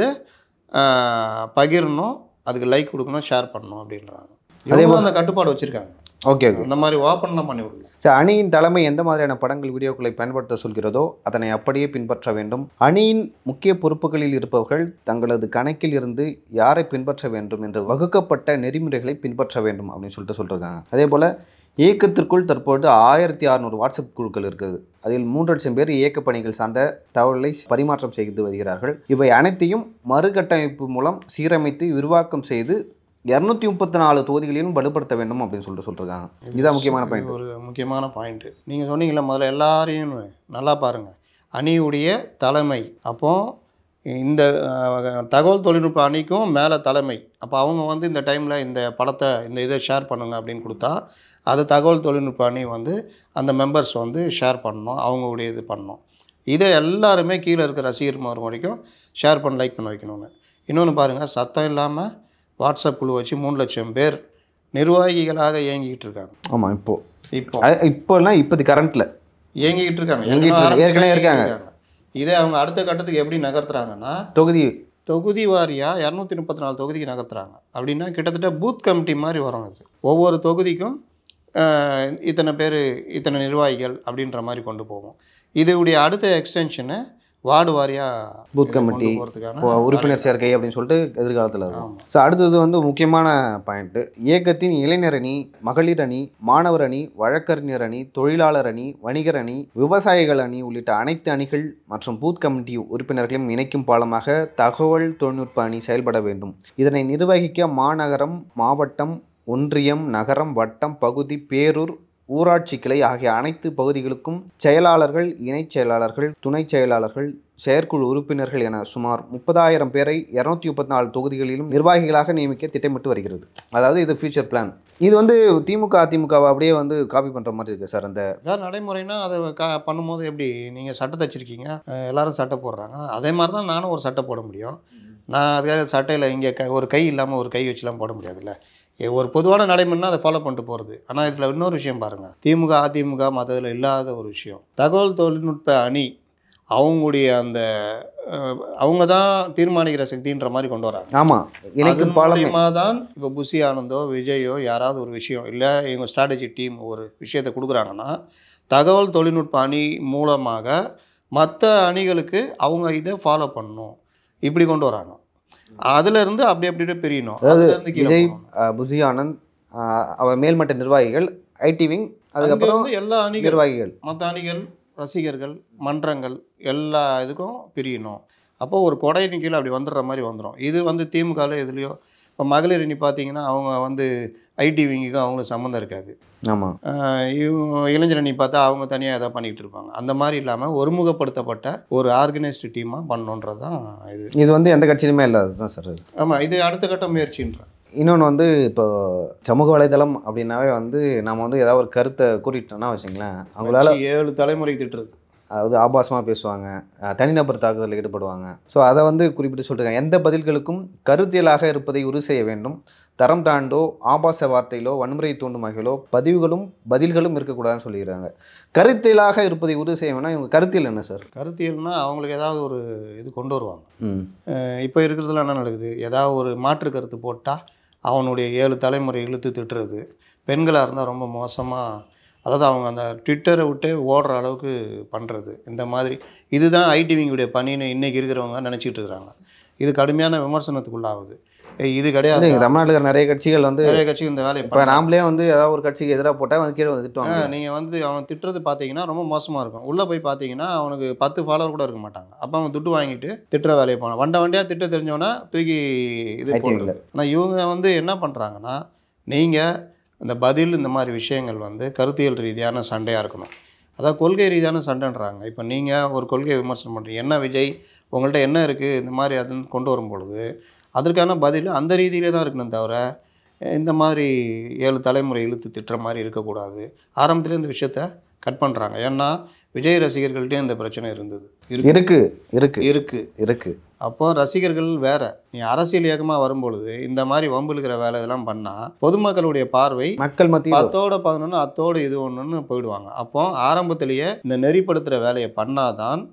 ஆஹ், பகிரணும் அதுக்கு லைக் கொடுக்கணும் ஷேர் பண்ணணும் அப்படின்றாங்க இவங்களும் அந்த கட்டுப்பாடு வச்சுருக்காங்க ஓகே ஓகே இந்த மாதிரி ஓப்பன்லாம் பண்ணி விடல சரி அணியின் தலைமை எந்த மாதிரியான படங்கள் வீடியோக்களை பயன்படுத்த சொல்கிறதோ அதனை அப்படியே பின்பற்ற வேண்டும் அணியின் முக்கிய பொறுப்புகளில் இருப்பவர்கள் தங்களது கணக்கில் இருந்து யாரை பின்பற்ற வேண்டும் என்று வகுக்கப்பட்ட நெறிமுறைகளை பின்பற்ற வேண்டும் அப்படின்னு சொல்லிட்டு சொல்லியிருக்காங்க அதே போல் இயக்கத்திற்குள் தற்பொழுது ஆயிரத்தி அறநூறு வாட்ஸ்அப் குழுக்கள் இருக்குது அதில் மூன்று லட்சம் பேர் இயக்க பணிகள் சார்ந்த தகவலை பரிமாற்றம் செய்து வருகிறார்கள் இவை அனைத்தையும் மறுகட்டமைப்பு மூலம் சீரமைத்து விரிவாக்கம் செய்து இரநூத்தி முப்பத்தி நாலு தொகுதிகளையும் வலுப்படுத்த வேண்டும் அப்படின்னு சொல்லிட்டு சொல்லியிருக்காங்க இதுதான் முக்கியமான பாயிண்ட் ஒரு முக்கியமான பாயிண்ட்டு நீங்கள் சொன்னீங்களே முதல்ல எல்லாரையும் நல்லா பாருங்கள் அணியுடைய தலைமை அப்போ இந்த அஹ், தகவல் தொழில்நுட்ப அணிக்கும் மேலே தலைமை அப்போ அவங்க வந்து இந்த டைமில் இந்த படத்தை இந்த இதை ஷேர் பண்ணுங்க அப்படின்னு கொடுத்தா அது தகவல் தொழில்நுட்ப அணி வந்து அந்த மெம்பர்ஸ் வந்து ஷேர் பண்ணணும் அவங்களுடைய இது பண்ணணும் இதை எல்லாருமே கீழே இருக்க ரசிகர் வரைக்கும் ஷேர் பண்ண லைக் பண்ண வைக்கணும்னு இன்னொன்று பாருங்கள் சத்தம் இல்லாமல் வாட்ஸ்அப் குழு வச்சு மூணு லட்சம் பேர் நிர்வாகிகளாக இயங்கிக்கிட்டு இருக்காங்க ஆமாம் இப்போ இப்போ அ- இப்போல்லாம் இப்போது கரண்ட்டில் இயங்கிக்கிட்டு இருக்காங்க இயங்கிட்டு ஏற்கனவே இருக்கு. ஏற்கனவே ஆரம்பிச்சு இருக்காங்க. இயங்கிட்டு இதே அவங்க அடுத்த கட்டத்துக்கு எப்படி நகர்த்துறாங்கன்னா தொகுதி தொகுதி வாரியாக இரநூத்தி முப்பத்தி நாலு தொகுதிக்கு நகர்த்துறாங்க அப்படின்னா கிட்டத்தட்ட பூத் கமிட்டி மாதிரி வரும் இது ஒவ்வொரு தொகுதிக்கும் ஆஹ், இத்தனை பேர் இத்தனை நிர்வாகிகள் அப்படின்ற மாதிரி கொண்டு போவோம் இதோடைய அடுத்த எக்ஸ்டென்ஷனு வார்டு வாரியாக பூத் கமிட்டி இப்போ உறுப்பினர் சேர்க்கை அப்படின்னு சொல்லிட்டு எதிர்காலத்தில் இருக்கும் ஸோ அடுத்தது வந்து முக்கியமான பாயிண்ட்டு இயக்கத்தின் இளைஞர் அணி மகளிர் அணி மாணவர் அணி வழக்கறிஞர் அணி தொழிலாளர் அணி வணிகர் அணி விவசாயிகள் அணி உள்ளிட்ட அனைத்து அணிகள் மற்றும் பூத் கமிட்டி உறுப்பினர்களையும் இணைக்கும் பாலமாக தகவல் தொழில்நுட்ப அணி செயல்பட வேண்டும் இதனை நிர்வகிக்க மாநகரம் மாவட்டம் ஒன்றியம் நகரம் வட்டம் பகுதி பேரூர் ஊராட்சி கிளை ஆகிய அனைத்து பகுதிகளுக்கும் செயலாளர்கள் இணைச் செயலாளர்கள் துணைச் செயலாளர்கள் செயற்குழு உறுப்பினர்கள் என சுமார் முப்பதாயிரம் பேரை இரநூத்தி முப்பத்தி நாலு தொகுதிகளிலும் நிர்வாகிகளாக நியமிக்க திட்டமிட்டு வருகிறது அதாவது இது ஃபியூச்சர் பிளான் இது வந்து திமுக அதிமுகவை அப்படியே வந்து காப்பி பண்ணுற மாதிரி இருக்குது சார் அந்த இதான் நடைமுறைனா அதை க பண்ணும்போது எப்படி நீங்கள் சட்டை தச்சிருக்கீங்க அஹ் எல்லாரும் சட்டை போடுறாங்க அதே மாதிரி தான் நானும் ஒரு சட்டை போட முடியும் நான் அதுக்காக சட்டையில் இங்கே க ஒரு கை இல்லாமல் ஒரு கை வச்சுலாம் போட முடியாதுல்ல ஏ, ஒரு பொதுவான நடைமுறைனா அதை ஃபாலோ பண்ணிட்டு போகிறது ஆனால் இதில் இன்னொரு விஷயம் பாருங்கள் திமுக அதிமுக மற்றதில் இல்லாத ஒரு விஷயம் தகவல் தொழில்நுட்ப அணி அவங்களுடைய அந்த அஹ், அவங்க தான் தீர்மானிக்கிற சக்தின்ற மாதிரி கொண்டு வராங்க ஆமாம் இணைக்கும் அதன் பாலமே மூலியமா தான் இப்போ புஷி ஆனந்தோ விஜயோ யாராவது ஒரு விஷயம் இல்லை இவங்க ஸ்ட்ராட்டஜி டீம் ஒரு விஷயத்தை கொடுக்குறாங்கன்னா தகவல் தொழில்நுட்ப அணி மூலமாக மற்ற அணிகளுக்கு அவங்க இதை ஃபாலோ பண்ணணும் இப்படி கொண்டு வராங்க அதுல இருந்து அப்படி அப்படி அப்படியே பிரியணும் அதுல இருந்து கீழே விஜய் போகணும். அஹ், புசி ஆனந்த் அஹ், அவர் மேல்மட்ட நிர்வாகிகள் ஐடி விங் அங்க அதுக்கப்புறம் இருந்து எல்லா அணிகள் நிர்வாகிகள் மற்ற அணிகள் ரசிகர்கள் மன்றங்கள் எல்லா இதுக்கும் பிரியணும் அப்போ ஒரு கொடையின் கீழே அப்படி வந்துடுற மாதிரி வந்துடும் இது வந்து திமுகவில் எதுலேயோ இப்போ மகளிர் அணி பார்த்தீங்கன்னா அவங்க வந்து ஐடி விங்குக்கும் அவங்களுக்கு சம்மந்தம் இருக்காது ஆமாம் ஆஹ் இவங்க இளைஞர் அணி பார்த்தா அவங்க தனியாக எதாவது பண்ணிகிட்டு இருப்பாங்க அந்த மாதிரி இல்லாமல் ஒருமுகப்படுத்தப்பட்ட ஒரு ஆர்கனைஸ்டு டீமாக பண்ணணுன்றது தான் இது இது வந்து எந்த கட்சியிலுமே இல்லாதது தான் சார் இது ஆமாம் இது அடுத்த கட்ட முயற்சின்றேன் இன்னொன்று வந்து இப்போ சமூக வலைதளம் அப்படின்னாவே வந்து நம்ம வந்து ஏதாவது ஒரு கருத்தை கூறிட்டோம்னா வச்சுங்களேன் அவங்களால ஏழு தலைமுறை திட்டுறது அதாவது ஆபாசமாக பேசுவாங்க அஹ் தனிநபர் தாக்குதலில் ஈடுபடுவாங்க ஸோ அதை வந்து குறிப்பிட்டு சொல்லிருக்காங்க எந்த பதில்களுக்கும் கருத்தியலாக இருப்பதை உறுதி செய்ய வேண்டும் தரம் தாண்டோ ஆபாச வார்த்தையிலோ வன்முறை தூண்டும் வகையிலோ பதிவுகளும் பதில்களும் இருக்கக்கூடாதுன்னு சொல்லிடுறாங்க கருத்தியலாக இருப்பதை உறுதி செய்ய வேணா இவங்க கருத்தியல் என்ன சார் கருத்தியல்னா அவங்களுக்கு ஏதாவது ஒரு இது கொண்டு வருவாங்க ம் இப்போ இருக்கிறதுல என்ன நடக்குது ஏதாவது ஒரு மாற்று கருத்து போட்டால் அவனுடைய ஏழு தலைமுறை இழுத்து திட்டுறது பெண்களாக இருந்தால் ரொம்ப மோசமாக அதாவது அவங்க அந்த ட்விட்டரை விட்டே ஓடுற அளவுக்கு பண்ணுறது இந்த மாதிரி இதுதான் ஐடிவிங்குடைய பணின்னு இன்றைக்கி இருக்கிறவங்க நினச்சிட்டு இருக்கிறாங்க இது கடுமையான விமர்சனத்துக்குள்ளாகுது ஏய், இது கிடையாது இல்லைங்க தமிழ்நாட்டில் இருக்கிற நிறைய கட்சிகள் வந்து நிறைய கட்சி இந்த வேலையை இப்போ நாமளே வந்து ஏதாவது ஒரு கட்சிக்கு எதிராக போட்டால் வந்து கீழே வந்து திட்டுவாங்க நீங்கள் வந்து அவன் திட்டுறது பார்த்தீங்கன்னா ரொம்ப மோசமாக இருக்கும் உள்ளே போய் பார்த்தீங்கன்னா அவனுக்கு பத்து ஃபாலோவர் கூட இருக்க மாட்டாங்க அப்போ அவன் துட்டு வாங்கிட்டு திட்டுற வேலையை போனான் வண்ட வண்டியாக திட்ட தெரிஞ்சவனா தூக்கி இது IT போடுறது ஆனால் இவங்க வந்து என்ன பண்ணுறாங்கன்னா நீங்கள் இந்த பதில் இந்த மாதிரி விஷயங்கள் வந்து கருத்தியல் ரீதியான சண்டையாக இருக்கணும் அதாவது கொள்கை ரீதியான சண்டைன்றாங்க இப்போ நீங்கள் ஒரு கொள்கையை விமர்சனம் பண்ணுறீங்க என்ன விஜய் உங்கள்கிட்ட என்ன இருக்குது இந்த மாதிரி அதுன்னு கொண்டு வரும் பொழுது அதற்கான பதில் அந்த ரீதியிலே தான் இருக்கணும் தவிர இந்த மாதிரி ஏழு தலைமுறை இழுத்து திட்டுற மாதிரி இருக்கக்கூடாது ஆரம்பத்திலே இந்த விஷயத்த கட் பண்ணுறாங்க ஏன்னா விஜய் ரசிகர்கள்ட்டே இந்த பிரச்சனை இருந்தது இருக்கு இருக்கு இருக்கு இருக்கு இருக்கு அப்போ ரசிகர்கள் வேற நீ அரசியல் இயக்கமாக வரும்பொழுது இந்த மாதிரி வம்பிழுக்கிற வேலை இதெல்லாம் பண்ணால் பொதுமக்களுடைய பார்வை மக்கள் மத்தியில் பத்தோட பதினொன்று அத்தோடு இது ஒன்றுன்னு போயிடுவாங்க அப்போ ஆரம்பத்திலேயே இந்த நெறிப்படுத்துகிற வேலையை பண்ணாதான்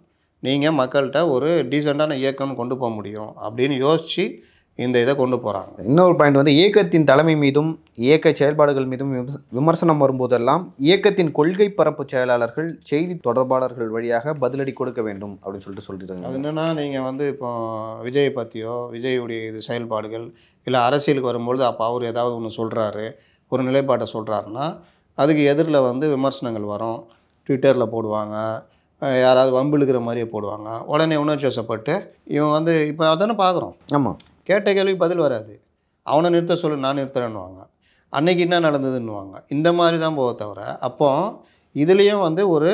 நீங்கள் மக்கள்கிட்ட ஒரு டீசெண்டான இயக்கம்னு கொண்டு போக முடியும் அப்படின்னு யோசித்து இந்த இதை கொண்டு போகிறாங்க இன்னொரு பாயிண்ட் வந்து இயக்கத்தின் தலைமை மீதும் இயக்க செயல்பாடுகள் மீதும் விமர்ச- விமர்சனம் வரும்போதெல்லாம் இயக்கத்தின் கொள்கை பரப்பு செயலாளர்கள் செய்தி தொடர்பாளர்கள் வழியாக பதிலடி கொடுக்க வேண்டும் அப்படின்னு சொல்லிட்டு சொல்லிட்டு அது என்னென்னா நீங்கள் வந்து இப்போ விஜய் பற்றியோ விஜயுடைய இது செயல்பாடுகள் இல்லை அரசியலுக்கு வரும்பொழுது அப்போ அவர் ஏதாவது ஒன்று சொல்கிறாரு ஒரு நிலைப்பாட்டை சொல்கிறாருன்னா அதுக்கு எதிரில் வந்து விமர்சனங்கள் வரும் ட்விட்டரில் போடுவாங்க அஹ் யாராவது வம்பிழுக்கிற மாதிரியே போடுவாங்க உடனே உணர்ச்சி வசப்பட்டு இவன் வந்து இப்போ அதானே பார்க்குறோம் ஆமாம் கேட்ட கேள்விக்கு பதில் வராது அவனை நிறுத்த சொல்லு நான் நிறுத்துறேன்னுவாங்க அன்னைக்கு என்ன நடந்ததுன்னுவாங்க இந்த மாதிரி தான் போக தவிர அப்போ இதுலேயும் வந்து ஒரு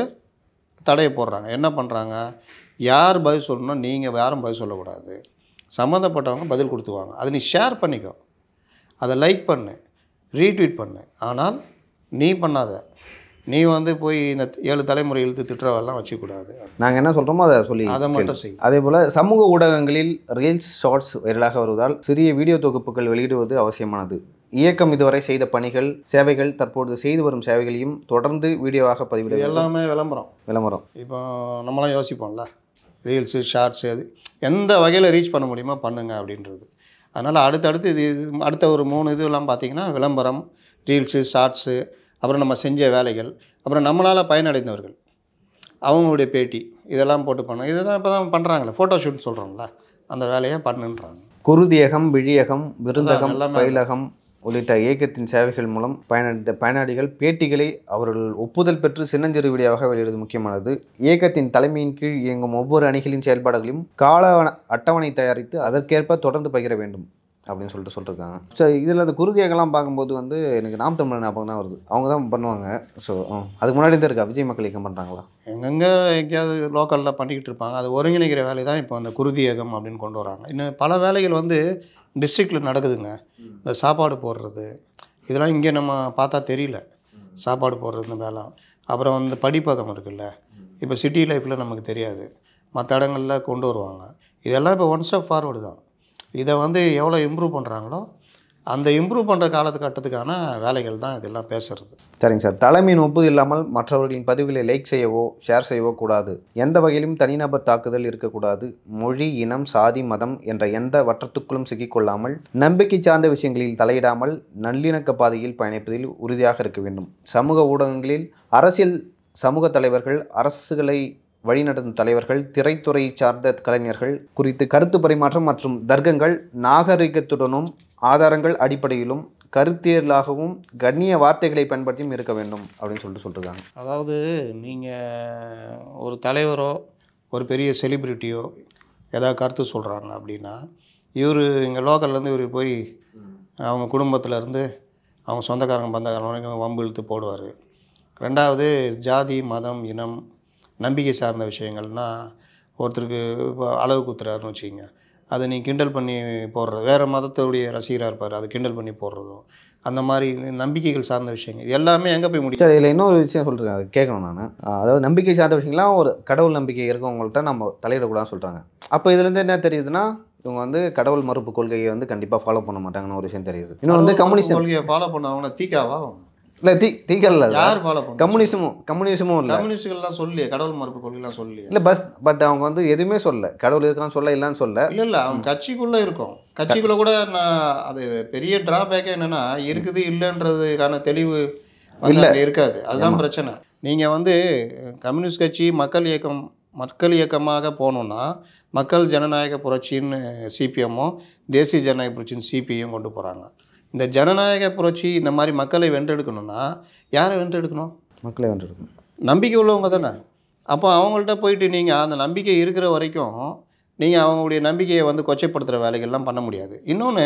தடையை போடுறாங்க என்ன பண்ணுறாங்க யார் பதில் சொல்லணும் நீங்கள் யாரும் பதில் சொல்லக்கூடாது சம்மந்தப்பட்டவங்க பதில் கொடுத்துவாங்க அதை நீ ஷேர் பண்ணிக்கோ அதை லைக் பண்ணு ரீட்வீட் பண்ணு ஆனால் நீ பண்ணாத நீ வந்து போய் இந்த ஏழு தலைமுறை இழுத்து திட்டுறவெல்லாம் வச்சுக்கூடாது நாங்கள் என்ன சொல்கிறோமோ அதை சொல்லி அதை மட்டும் செய் அதே போல் சமூக ஊடகங்களில் ரீல்ஸ் ஷார்ட்ஸ் வைரலாக வருவதால் சிறிய வீடியோ தொகுப்புகள் வெளியிடுவது அவசியமானது இயக்கம் இதுவரை செய்த பணிகள் சேவைகள் தற்போது செய்து வரும் சேவைகளையும் தொடர்ந்து வீடியோவாக பதிவிட இது வேண்டும். எல்லாமே விளம்பரம் விளம்பரம் இப்போ நம்மளாம் யோசிப்போம்ல ரீல்ஸு ஷார்ட்ஸு அது எந்த வகையில் ரீச் பண்ண முடியுமோ பண்ணுங்க அப்படின்றது அதனால் அடுத்தடுத்து இது இது- அடுத்த ஒரு மூணு இதுலாம் பார்த்தீங்கன்னா விளம்பரம் ரீல்ஸு ஷார்ட்ஸு அப்புறம் நம்ம செஞ்ச வேலைகள் அப்புறம் நம்மளால் பயனடைந்தவர்கள் அவங்களுடைய பேட்டி இதெல்லாம் போட்டு பண்ண இதுதான் இப்போ தான் பண்ணுறாங்களே ஃபோட்டோ ஷூட் சொல்கிறோம்ல அந்த வேலையை பண்ணுன்றாங்க குருதியகம் விழியகம் விருந்தகம் எல்லாமே பயிலகம் உள்ளிட்ட இயக்கத்தின் சேவைகள் மூலம் பயனடைந்த பயனாளிகள் பேட்டிகளை அவர்கள் ஒப்புதல் பெற்று சின்னஞ்சிறு வீடியோவாக வெளியிடுவது முக்கியமானது இயக்கத்தின் தலைமையின் கீழ் இயங்கும் ஒவ்வொரு அணிகளின் செயல்பாடுகளையும் கால அட்டவணை தயாரித்து அதற்கேற்ப தொடர்ந்து பகிர வேண்டும் அப்படின்னு சொல்லிட்டு சொல்லியிருக்காங்க ஸோ இதில் அந்த குருதியகம்லாம் பார்க்கும்போது வந்து எனக்கு நாம் தமிழ் ஞாபகம் தான் வருது அவங்க தான் பண்ணுவாங்க ஸோ அதுக்கு முன்னாடி தான் இருக்கா விஜய் மக்கள் இயக்கம் பண்ணுறாங்களா எங்கெங்கே எங்கேயாவது லோக்கலில் பண்ணிக்கிட்டு இருப்பாங்க அது ஒருங்கிணைக்கிற வேலை தான் இப்போ அந்த குருதி ஏகம் அப்படின்னு கொண்டு வராங்க இன்னும் பல வேலைகள் வந்து டிஸ்ட்ரிக்டில் நடக்குதுங்க இந்த சாப்பாடு போடுறது இதெல்லாம் இங்கே நம்ம பார்த்தா தெரியல சாப்பாடு போடுறது இந்த வேலை அப்புறம் வந்து படிப்பகம் இருக்குல்ல இப்போ சிட்டி லைஃப்பில் நமக்கு தெரியாது மற்ற இடங்களில் கொண்டு வருவாங்க இதெல்லாம் இப்போ ஒன் ஸ்டெப் ஃபார்வர்டு தான் இதை வந்து எவ்வளோ இம்ப்ரூவ் பண்ணுறாங்களோ அந்த இம்ப்ரூவ் பண்ணுற காலத்துக்கட்டத்துக்கான வேலைகள் தான் இதெல்லாம் பேசுறது சரிங்க சார் தலைமையின் ஒப்புதல் இல்லாமல் மற்றவர்களின் பதிவுகளை லைக் செய்யவோ ஷேர் செய்யவோ கூடாது எந்த வகையிலும் தனிநபர் தாக்குதல் இருக்கக்கூடாது மொழி இனம் சாதி மதம் என்ற எந்த வட்டத்துக்குள்ளும் சிக்கிக்கொள்ளாமல் நம்பிக்கை சார்ந்த விஷயங்களில் தலையிடாமல் நல்லிணக்க பாதையில் பயணிப்பதில் உறுதியாக இருக்க வேண்டும் சமூக ஊடகங்களில் அரசியல் சமூக தலைவர்கள் அரசுகளை வழிநடத்தும் தலைவர்கள் திரைத்துறை சார்ந்த கலைஞர்கள் குறித்து கருத்து பரிமாற்றம் மற்றும் தர்க்கங்கள் நாகரிகத்துடனும் ஆதாரங்கள் அடிப்படையிலும் கருத்தியலாகவும் கண்ணிய வார்த்தைகளை பயன்படுத்தியும் இருக்க வேண்டும் அப்படின்னு சொல்லிட்டு சொல்லிருக்காங்க அதாவது நீங்கள் ஒரு தலைவரோ ஒரு பெரிய செலிப்ரிட்டியோ ஏதாவது கருத்து சொல்கிறாங்க அப்படின்னா இவர் இங்கே லோக்கல்லேருந்து இவர் போய் அவங்க குடும்பத்துல இருந்து அவங்க சொந்தக்காரங்க பந்தக்காரங்க வரைக்கும் வம்பு இழுத்து போடுவார் ரெண்டாவது ஜாதி மதம் இனம் நம்பிக்கை சார்ந்த விஷயங்கள்னால் ஒருத்தருக்கு இப்போ அளவு குத்துறாருன்னு வச்சுக்கோங்க அதை நீ கிண்டல் பண்ணி போடுறது வேறு மதத்துடைய ரசிகராக இருப்பார் அதை கிண்டல் பண்ணி போடுறதும் அந்த மாதிரி நம்பிக்கைகள் சார்ந்த விஷயங்கள் இது எல்லாமே எங்கே போய் முடியும் சரி இதில் இன்னொரு விஷயம் சொல்கிறேன் அது கேட்கணும் நான் அதாவது நம்பிக்கை சார்ந்த விஷயங்கள்லாம் ஒரு கடவுள் நம்பிக்கை இருக்கவங்கள்ட்ட நம்ம தலையிடக்கூடாதுன்னு சொல்கிறாங்க அப்போ இதுலேருந்து என்ன தெரியுதுன்னா இவங்க வந்து கடவுள் மறுப்பு கொள்கையை வந்து கண்டிப்பாக ஃபாலோ பண்ண மாட்டாங்கன்னு ஒரு விஷயம் தெரியுது இன்னொன்று வந்து கம்யூனிசம் கொள்கையை ஃபாலோ பண்ணவங்க தீக்காவா அவங்க? இல்லை தீ தீக்கல் இல்லை யார் ஃபாலோ பண்ண கம்யூனிசமும் கம்யூனிசமும் இல்லை கம்யூனிஸ்டுகள்லாம் சொல்லியே கடவுள் மறுப்பு கொள்கைலாம் சொல்லியே இல்லை பஸ் பட் அவங்க வந்து எதுவுமே சொல்ல கடவுள் இருக்கான்னு சொல்ல இல்லைன்னு சொல்ல இல்ல இல்ல அவங்க கட்சிக்குள்ள இருக்கும் கட்சிக்குள்ள கூட நான் அது பெரிய டிராபேக்கே என்னன்னா இருக்குது இல்லைன்றதுக்கான தெளிவு வந்து அங்க இருக்காது அதுதான் பிரச்சனை நீங்க வந்து கம்யூனிஸ்ட் கட்சி மக்கள் இயக்கம் மக்கள் இயக்கமாக போகணுன்னா மக்கள் ஜனநாயக புரட்சின்னு சிபிஎம்மும் தேசிய ஜனநாயக புரட்சின்னு சிபிஐயும் கொண்டு போகிறாங்க இந்த ஜனநாயக புரட்சி இந்த மாதிரி மக்களை வென்றெடுக்கணும்னா யாரை வென்றெடுக்கணும் மக்களே வந்துருக்கும் நம்பிக்கை உள்ளவங்க தானே அப்போ அவங்கள்ட்ட போயிட்டு நீங்கள் அந்த நம்பிக்கை இருக்கிற வரைக்கும் நீங்கள் அவங்களுடைய நம்பிக்கையை வந்து கொச்சைப்படுத்துகிற வேலைகள்லாம் பண்ண முடியாது இன்னொன்று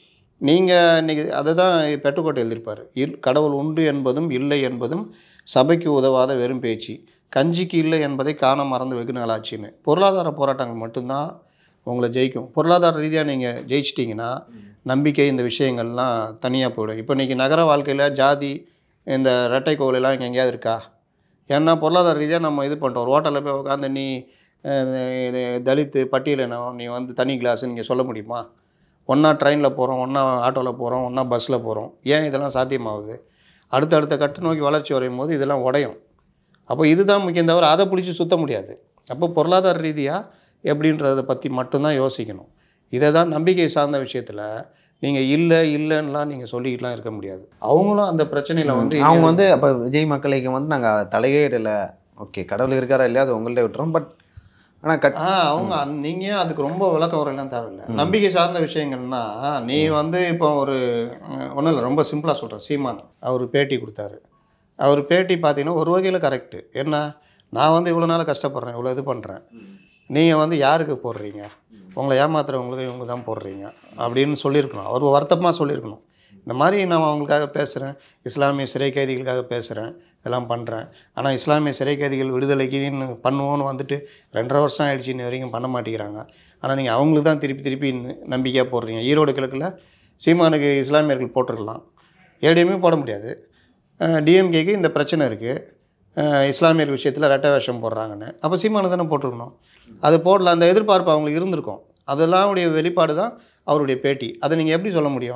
நீங்கள் இன்றைக்கி அதை தான் பெட்டுக்கோட்டை எழுதியிருப்பார் இல் கடவுள் உண்டு என்பதும் இல்லை என்பதும் சபைக்கு உதவாத வெறும் பேச்சு கஞ்சிக்கு இல்லை என்பதை காண மறந்து வெகு நாளாச்சின்னு பொருளாதார போராட்டங்கள் மட்டும்தான் உங்களை ஜெயிக்கும் பொருளாதார ரீதியாக நீங்கள் ஜெயிச்சிட்டிங்கன்னா நம்பிக்கை இந்த விஷயங்கள்லாம் தனியாக போயிடும் இப்போ இன்றைக்கி நகர வாழ்க்கையில் ஜாதி இந்த ரெட்டை கோவிலெல்லாம் இங்கே எங்கேயாவது இருக்கா ஏன்னா பொருளாதார ரீதியாக நம்ம இது பண்ணிட்டோம் ஒரு ஹோட்டலில் போய் உட்காந்து நீ அஹ், இது தலித்து பட்டியலினம் நீ வந்து தனி கிளாஸ்ன்னு நீங்கள் சொல்ல முடியுமா ஒன்றா ட்ரெயினில் போகிறோம் ஒன்றா ஆட்டோவில் போகிறோம் ஒன்றா பஸ்ஸில் போகிறோம் ஏன் இதெல்லாம் சாத்தியமாகுது அடுத்தடுத்த கட்ட நோக்கி வளர்ச்சி வரையும் போது இதெல்லாம் உடையும் அப்போ இதுதான் முக்கியம் தவிர அதை பிடிச்சி சுத்த முடியாது அப்போ பொருளாதார ரீதியாக எப்படின்றத பற்றி மட்டும்தான் யோசிக்கணும் இதை தான் நம்பிக்கை சார்ந்த விஷயத்தில் நீங்கள் இல்லை இல்லைன்னுலாம் நீங்கள் சொல்லிக்கிட்டுலாம் இருக்க முடியாது அவங்களும் அந்த பிரச்சனையில் வந்து அவங்க வந்து அப்போ விஜய் மக்களுக்கு வந்து நாங்கள் தலையிடலை ஓகே கடவுள் இருக்காரா இல்லையா அது உங்கள்ட்ட விட்டுறோம் பட் ஆனால் கட் ஆ அவங்க அந்த- நீங்க ஏன் அதுக்கு ரொம்ப விளக்கம் வரலாம் தேவையில்லை நம்பிக்கை சார்ந்த விஷயங்கள்னா நீ வந்து இப்போ ஒரு ஒன்றும் இல்லை ரொம்ப சிம்பிளாக சொல்கிறேன் சீமான் அவர் பேட்டி கொடுத்தாரு அவர் பேட்டி பார்த்தீங்கன்னா ஒரு வகையில் கரெக்டு என்ன நான் வந்து இவ்வளோ நாள் கஷ்டப்படுறேன் இவ்வளோ இது பண்ணுறேன் நீங்கள் வந்து யாருக்கு போடுறீங்க உங்களை ஏமாத்துறவங்களுக்கு இவங்க தான் போடுறீங்க அப்படின்னு சொல்லியிருக்கணும் அவர் வருத்தமாக சொல்லியிருக்கணும் இந்த மாதிரி நான் அவங்களுக்காக பேசுகிறேன் இஸ்லாமிய சிறை கைதிகளுக்காக பேசுகிறேன் இதெல்லாம் பண்ணுறேன் ஆனால் இஸ்லாமிய சிறை கைதிகள் விடுதலைக்குன்னு பண்ணுவோன்னு வந்துட்டு ரெண்டரை வருஷம் ஆயிடுச்சு இன்னி வரைக்கும் பண்ண மாட்டேங்கிறாங்க ஆனால் நீங்கள் அவங்களுக்கு தான் திருப்பி திருப்பி நம்பிக்கையாக போடுறீங்க ஈரோடு கிழக்கில் சீமானுக்கு இஸ்லாமியர்கள் போட்டிருக்கலாம் ஏடிஎம்மே போட முடியாது டிஎம்கேக்கு இந்த பிரச்சனை இருக்குது இஸ்லாமியர் விஷயத்தில் ரெட்டை வேஷம் போடுறாங்கன்னு அப்போ சீமானு தானே போட்டிருக்கணும் அது போடல அந்த எதிர்பார்ப்பு அவங்களுக்கு இருந்திருக்கும் அதெல்லாம் உடைய வெளிப்பாடு தான் அவருடைய பேட்டி அதை நீங்கள் எப்படி சொல்ல முடியும்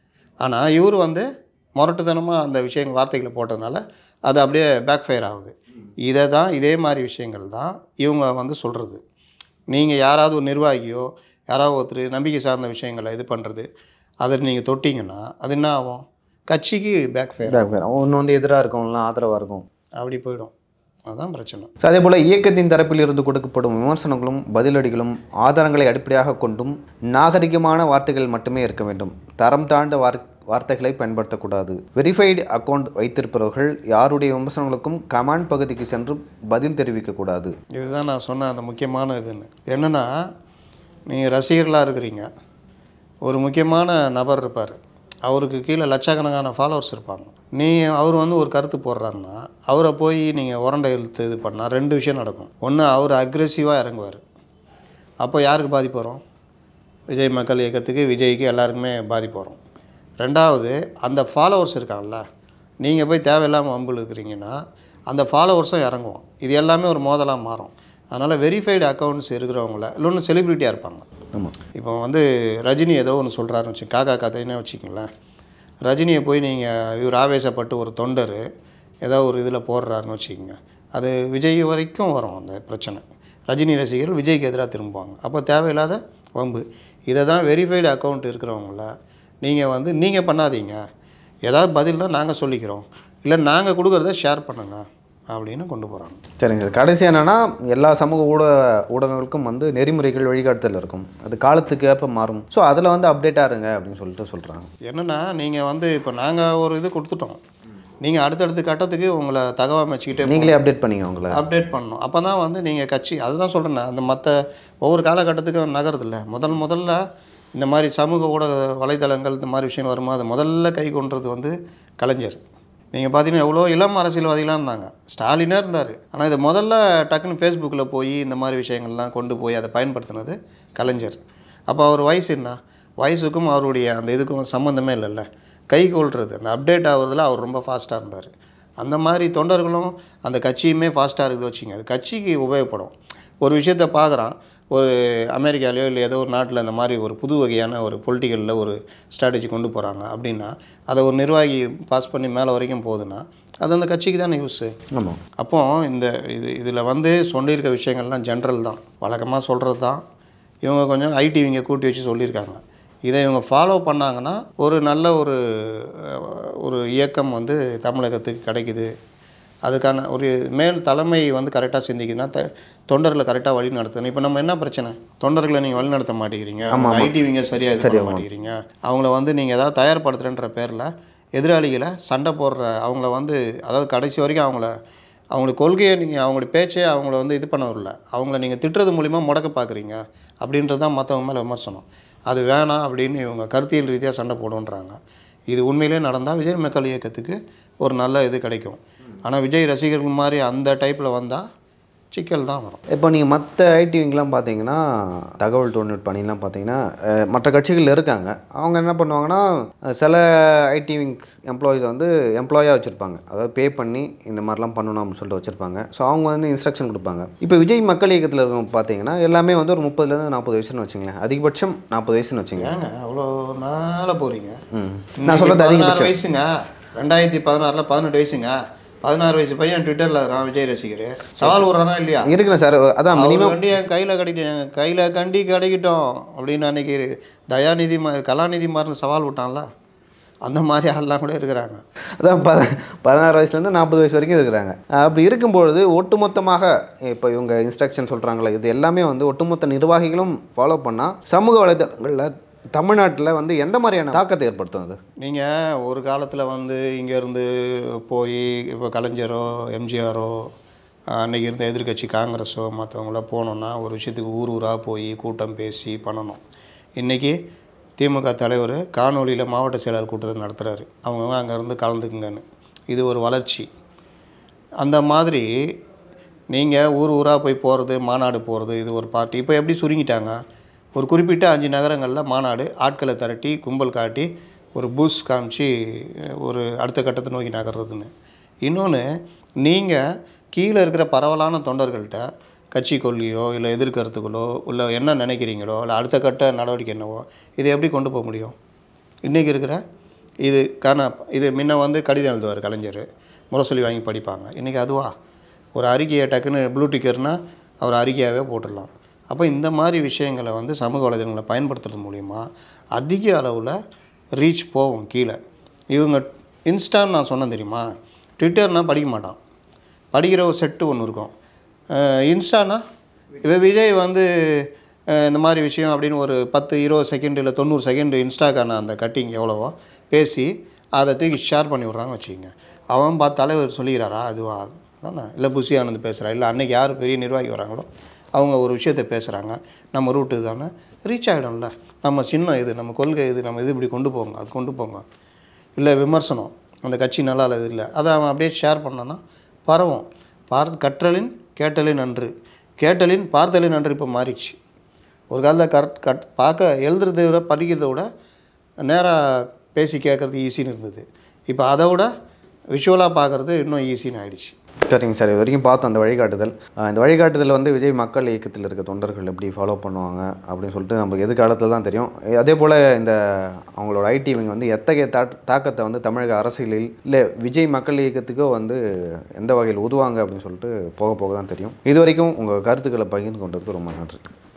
ஆனால் இவர் வந்து முரட்டுத்தனமாக அந்த விஷயங்கள் வார்த்தைகளை போட்டதுனால அது அப்படியே பேக் ஃபயர் ஆகுது இதை தான் இதே மாதிரி விஷயங்கள் தான் இவங்க வந்து சொல்கிறது நீங்கள் யாராவது ஒரு நிர்வாகியோ யாராவது ஒருத்தர் நம்பிக்கை சார்ந்த விஷயங்களை இது பண்ணுறது அதை நீங்கள் தொட்டிங்கன்னா அது என்ன ஆகும் கட்சிக்கு பேக் ஃபயர் ஒன்று வந்து எதிராக இருக்கவங்களாம் ஆதரவாக இருக்கும் அப்படி போயிடும் அதுதான் பிரச்சனை ஸோ அதே போல் இயக்கத்தின் தரப்பில் இருந்து கொடுக்கப்படும் விமர்சனங்களும் பதிலடிகளும் ஆதாரங்களை அடிப்படையாக கொண்டும் நாகரிகமான வார்த்தைகள் மட்டுமே இருக்க வேண்டும் தரம் தாழ்ந்த வார் வார்த்தைகளை பயன்படுத்தக்கூடாது வெரிஃபைடு அக்கவுண்ட் வைத்திருப்பவர்கள் யாருடைய விமர்சனங்களுக்கும் கமெண்ட் பகுதிக்கு சென்று பதில் தெரிவிக்கக்கூடாது இதுதான் நான் சொன்ன அந்த முக்கியமான இதுன்னு என்னென்னா நீங்கள் ரசிகர்களாக இருக்கிறீங்க ஒரு முக்கியமான நபர் இருப்பார் அவருக்கு கீழே லட்சக்கணக்கான ஃபாலோவர்ஸ் இருப்பாங்க நீ அவர் வந்து ஒரு கருத்து போடுறாருன்னா அவரை போய் நீங்கள் உரண்டை இழுத்து இது பண்ணால் ரெண்டு விஷயம் நடக்கும் ஒன்று அவர் அக்ரெசிவாக இறங்குவார் அப்போ யாருக்கு பாதிப்பு வரும் விஜய் மக்கள் இயக்கத்துக்கு விஜய்க்கு எல்லாருக்குமே பாதிப்பு வரும் ரெண்டாவது அந்த ஃபாலோவர்ஸ் இருக்காங்கல்ல நீங்கள் போய் தேவையில்லாமல் வம்புல இருக்கிறீங்கன்னா அந்த ஃபாலோவர்ஸும் இறங்குவோம் இது எல்லாமே ஒரு மோதலாக மாறும் அதனால் வெரிஃபைடு அக்கௌண்ட்ஸ் இருக்கிறவங்கள இன்னொன்று செலிப்ரிட்டியாக இருப்பாங்க ஆமாம் இப்போ வந்து ரஜினி ஏதோ ஒன்று சொல்கிறாருன்னு வச்சு காக்கா கதைன்னே வச்சுக்கங்களேன் ரஜினியை போய் நீங்கள் இவர் ஆவேசப்பட்டு ஒரு தொண்டர் ஏதோ ஒரு இதில் போடுறாருன்னு வச்சுக்கோங்க அது விஜய் வரைக்கும் வரும் அந்த பிரச்சனை ரஜினி ரசிகர்கள் விஜய்க்கு எதிராக திரும்புவாங்க அப்போ தேவையில்லாத வம்பு இதை தான் வெரிஃபைடு அக்கௌண்ட் இருக்கிறவங்கள நீங்கள் வந்து நீங்கள் பண்ணாதீங்க ஏதாவது பதில்னா நாங்கள் சொல்லிக்கிறோம் இல்லை நாங்கள் கொடுக்குறத ஷேர் பண்ணுங்க அப்படின்னு கொண்டு போகிறாங்க சரிங்க சார் கடைசி என்னென்னா எல்லா சமூக ஊடக ஊடகங்களுக்கும் வந்து நெறிமுறைகள் வழிகாட்டுதல் இருக்கும் அது காலத்துக்கு ஏற்ப மாறும் ஸோ அதில் வந்து அப்டேட்டாக இருங்க அப்படின்னு சொல்லிட்டு சொல்கிறாங்க என்னென்னா நீங்கள் வந்து இப்போ நாங்கள் ஒரு இது கொடுத்துட்டோம் நீங்கள் அடுத்தடுத்த கட்டத்துக்கு உங்களை தகவல் வச்சுக்கிட்டே நீங்களே அப்டேட் பண்ணிங்க உங்களை அப்டேட் பண்ணணும் அப்போ தான் வந்து நீங்கள் கட்சி அதுதான் சொல்கிறேன் அந்த மற்ற ஒவ்வொரு காலகட்டத்துக்கும் நகருதில்ல முதல் முதல்ல இந்த மாதிரி சமூக ஊடக வலைதளங்கள் இந்த மாதிரி விஷயம் வரும்போது அது முதல்ல கை கொண்டது வந்து கலைஞர் நீங்கள் பார்த்தீங்கன்னா எவ்வளோ இளம் அரசியல்வாதிகளாக இருந்தாங்க ஸ்டாலினே இருந்தார் ஆனால் இது முதல்ல டக்குன்னு ஃபேஸ்புக்கில் போய் இந்த மாதிரி விஷயங்கள்லாம் கொண்டு போய் அதை பயன்படுத்தினது கலைஞர் அப்போ அவர் வயசு என்ன வயசுக்கும் அவருடைய அந்த இதுக்கும் சம்மந்தமே இல்லைல்ல கை கொள்வது அந்த அப்டேட் ஆகுறதுல அவர் ரொம்ப ஃபாஸ்ட்டாக இருந்தார் அந்த மாதிரி தொண்டர்களும் அந்த கட்சியுமே ஃபாஸ்ட்டாக இருக்குது வச்சுங்க அது கட்சிக்கு உபயோகப்படும் ஒரு விஷயத்த பார்க்குறான் ஒரு அமெரிக்காலேயோ இல்லை ஏதோ ஒரு நாட்டில் இந்த மாதிரி ஒரு புது வகையான ஒரு பொலிட்டிக்கலில் ஒரு ஸ்ட்ராட்டஜி கொண்டு போகிறாங்க அப்படின்னா அதை ஒரு நிர்வாகி பாஸ் பண்ணி மேலே வரைக்கும் போகுதுன்னா அது அந்த கட்சிக்கு தானே யூஸு ஆமாம் அப்போ இந்த இது இதில் வந்து சொல்லியிருக்க விஷயங்கள்லாம் ஜென்ரல் தான் வழக்கமாக சொல்கிறது தான் இவங்க கொஞ்சம் ஐடி இவங்க கூட்டி வச்சு சொல்லியிருக்காங்க இதை இவங்க ஃபாலோ பண்ணாங்கன்னா ஒரு நல்ல ஒரு அஹ், ஒரு இயக்கம் வந்து தமிழகத்துக்கு கிடைக்குது அதுக்கான ஒரு மேல் தலைமை வந்து கரெக்டாக சிந்திக்குதுன்னா த தொண்டர்களை கரெக்டாக வழி நடத்தணும் இப்போ நம்ம என்ன பிரச்சனை தொண்டர்களை நீங்கள் வழி நடத்த மாட்டேங்கிறீங்க ஐடி விங்க சரியாக இது பண்ண மாட்டேங்கிறீங்க அவங்கள வந்து நீங்கள் ஏதாவது தயார்படுத்துகிறன்ற பேரில் எதிராளிகளை சண்டை போடுற அவங்கள வந்து அதாவது கடைசி வரைக்கும் அவங்கள அவங்களுக்கு கொள்கையை நீங்கள் அவங்களுடைய பேச்சே அவங்கள வந்து இது பண்ண வரல அவங்கள நீங்கள் திட்டுறது மூலிமா முடக்க பார்க்குறீங்க அப்படின்றது தான் மற்றவங்க மேலே விமர்சனம் அது வேணாம் அப்படின்னு இவங்க கருத்தியல் ரீதியாக சண்டை போடுன்றாங்க இது உண்மையிலே நடந்தால் விஜய் மக்கள் இயக்கத்துக்கு ஒரு நல்ல இது கிடைக்கும் ஆனால் விஜய் ரசிகர்கள் மாதிரி அந்த டைப்பில் வந்தால் சிக்கல் தான் வரும் இப்போ நீங்கள் மற்ற ஐடிவிங்கெலாம் பார்த்தீங்கன்னா தகவல் தொழில்நுட்ப பணிலாம் பார்த்தீங்கன்னா அஹ், மற்ற கட்சிகள் இருக்காங்க அவங்க என்ன பண்ணுவாங்கன்னா அஹ், சில ஐடிவிங் எம்ப்ளாயிஸ் வந்து எம்ப்ளாயாக வச்சுருப்பாங்க அதாவது பே பண்ணி இந்த மாதிரிலாம் பண்ணணும் அப்படின்னு சொல்லிட்டு வச்சுருப்பாங்க ஸோ அவங்க வந்து இன்ஸ்ட்ரக்ஷன் கொடுப்பாங்க இப்போ விஜய் மக்கள் இயக்கத்தில் இருக்கவங்க பார்த்தீங்கன்னா எல்லாமே வந்து ஒரு முப்பதுலேருந்து நாற்பது வயசுன்னு வச்சுங்களேன் அதிகபட்சம் நாற்பது வயசுன்னு வச்சுங்க ஏங்க அவ்வளோ மேலே போகிறீங்க ம் நான் சொல்கிறது பதினாறு அதிகபட்சம் வயசுங்க ரெண்டாயிரத்தி பதினாறில் பதினெட்டு வயசுங்க பதினாறு வயசு பையன் ட்விட்டரில் நான் விஜய் ரசிகர் சவால் விட்றானா இல்லையா இருக்குண்ணா சார் அதான் அவர் மினிமம் வண்டி என் கையில் கிடைக்கும் என் கையில் கண்டி கிடைக்கட்டும் அப்படின்னு அன்னைக்கு தயாநிதி மா கலாநிதி மாறன் சவால் விட்டான்ல அந்த மாதிரி ஆள்லாம் கூட இருக்கிறாங்க அதான் ப பதினாறு வயசுலேருந்து நாற்பது வயசு வரைக்கும் இருக்கிறாங்க அப்படி இருக்கும்பொழுது ஒட்டுமொத்தமாக இப்போ இவங்க இன்ஸ்ட்ரக்ஷன் சொல்கிறாங்களே இது எல்லாமே வந்து ஒட்டுமொத்த நிர்வாகிகளும் ஃபாலோ பண்ணால் சமூக வலைதளங்களில் தமிழ்நாட்டில் வந்து எந்த மாதிரியான தாக்கத்தை ஏற்படுத்தும் அது நீங்கள் ஒரு காலத்தில் வந்து இங்கேருந்து போய் இப்போ கலைஞரோ எம்ஜிஆரோ அன்னைக்கு இருந்த எதிர்க்கட்சி காங்கிரஸோ மற்றவங்கள போனோன்னா ஒரு விஷயத்துக்கு ஊர் ஊராக போய் கூட்டம் பேசி பண்ணணும் இன்றைக்கி திமுக தலைவர் காணொலியில் மாவட்ட செயலாளர் கூட்டத்தை நடத்துகிறாரு அவங்க அங்கேருந்து கலந்துக்குங்கன்னு இது ஒரு வளர்ச்சி அந்த மாதிரி நீங்கள் ஊர் ஊராக போய் போகிறது மாநாடு போகிறது இது ஒரு பார்ட்டி இப்போ எப்படி சுருங்கிட்டாங்க ஒரு குறிப்பிட்ட அஞ்சு நகரங்களில் மாநாடு ஆட்களை திரட்டி கும்பல் காட்டி ஒரு பூஸ் காமிச்சு ஒரு அடுத்த கட்டத்தை நோக்கி நகர்றதுன்னு இன்னொன்று நீங்கள் கீழே இருக்கிற பரவலான தொண்டர்கள்ட்ட கட்சி கொள்கையோ இல்லை எதிர்கருத்துக்களோ இல்லை என்ன நினைக்கிறீங்களோ இல்லை அடுத்த கட்ட நடவடிக்கை என்னவோ இதை எப்படி கொண்டு போக முடியும் இன்றைக்கி இருக்கிற இது காரணம் இது முன்ன வந்து கடிதம் எழுதுவார் கலைஞர் முரசொலி வாங்கி படிப்பாங்க இன்றைக்கி அதுவா ஒரு அறிக்கையை டக்குன்னு ப்ளூ டிக்கர்னா அவர் அறிக்கையாகவே போட்டுடலாம் அப்போ இந்த மாதிரி விஷயங்களை வந்து சமூக வலைதளங்களை பயன்படுத்துறது மூலிமா அதிக அளவில் ரீச் போகும் கீழே இவங்க இன்ஸ்டான்னு நான் சொன்னேன் தெரியுமா ட்விட்டர்னா படிக்க மாட்டான் படிக்கிற ஒரு செட்டு ஒன்று இருக்கும் அஹ் இன்ஸ்டானா இப்போ விஜய் வந்து அஹ் இந்த மாதிரி விஷயம் அப்படின்னு ஒரு பத்து இருபது செகண்ட் இல்லை தொண்ணூறு செகண்ட் இன்ஸ்டாக்கான அந்த கட்டிங் எவ்வளவோ பேசி அதை தூக்கி ஷேர் பண்ணி விட்றாங்க வச்சுக்கோங்க அவன் பார்த்து தலைவர் சொல்லிக்கிறாரா அதுவா தானே இல்லை புசி ஆனந்த் பேசுகிறா இல்லை அன்னைக்கு யார் பெரிய நிர்வாகி வராங்களோ அவங்க ஒரு விஷயத்தை பேசுகிறாங்க நம்ம ரூட்டு தானே ரீச் ஆகிடும்ல நம்ம சின்னம் இது நம்ம கொள்கை இது நம்ம இது இப்படி கொண்டு போங்க அது கொண்டு போங்க இல்லை விமர்சனம் அந்த கட்சி நல்லா இல்லை இது இல்லை அதை அவன் அப்படியே ஷேர் பண்ணான்னா பரவும் பார்த்து கற்றலின் கேட்டலின் நன்று கேட்டலின் பார்த்தலின் நன்று இப்போ மாறிடுச்சு ஒரு காலத்தில் கரெக்ட் கட் பார்க்க எழுதுறதை விட படிக்கிறத விட நேராக பேசி கேட்குறது ஈஸின்னு இருந்தது இப்போ அதை விட விஷுவலாக பார்க்குறது இன்னும் ஈஸின்னு ஆயிடுச்சு சரிங்க சார் இது வரைக்கும் பார்த்தோம் அந்த வழிகாட்டுதல் அஹ் இந்த வழிகாட்டுதல் வந்து விஜய் மக்கள் இயக்கத்தில் இருக்க தொண்டர்கள் எப்படி ஃபாலோ பண்ணுவாங்க அப்படின்னு சொல்லிட்டு நமக்கு எதிர்காலத்தில் தான் தெரியும் அதே போல் இந்த அவங்களோட ஐடி இவங்க வந்து எத்தகைய தா தாக்கத்தை வந்து தமிழக அரசியலில் இல்லை விஜய் மக்கள் இயக்கத்துக்கோ வந்து எந்த வகையில் உதுவாங்க அப்படின்னு சொல்லிட்டு போக போக தான் தெரியும் இது வரைக்கும் உங்கள் கருத்துக்களை பகிர்ந்து கொண்டதுக்கு ரொம்ப நன்றி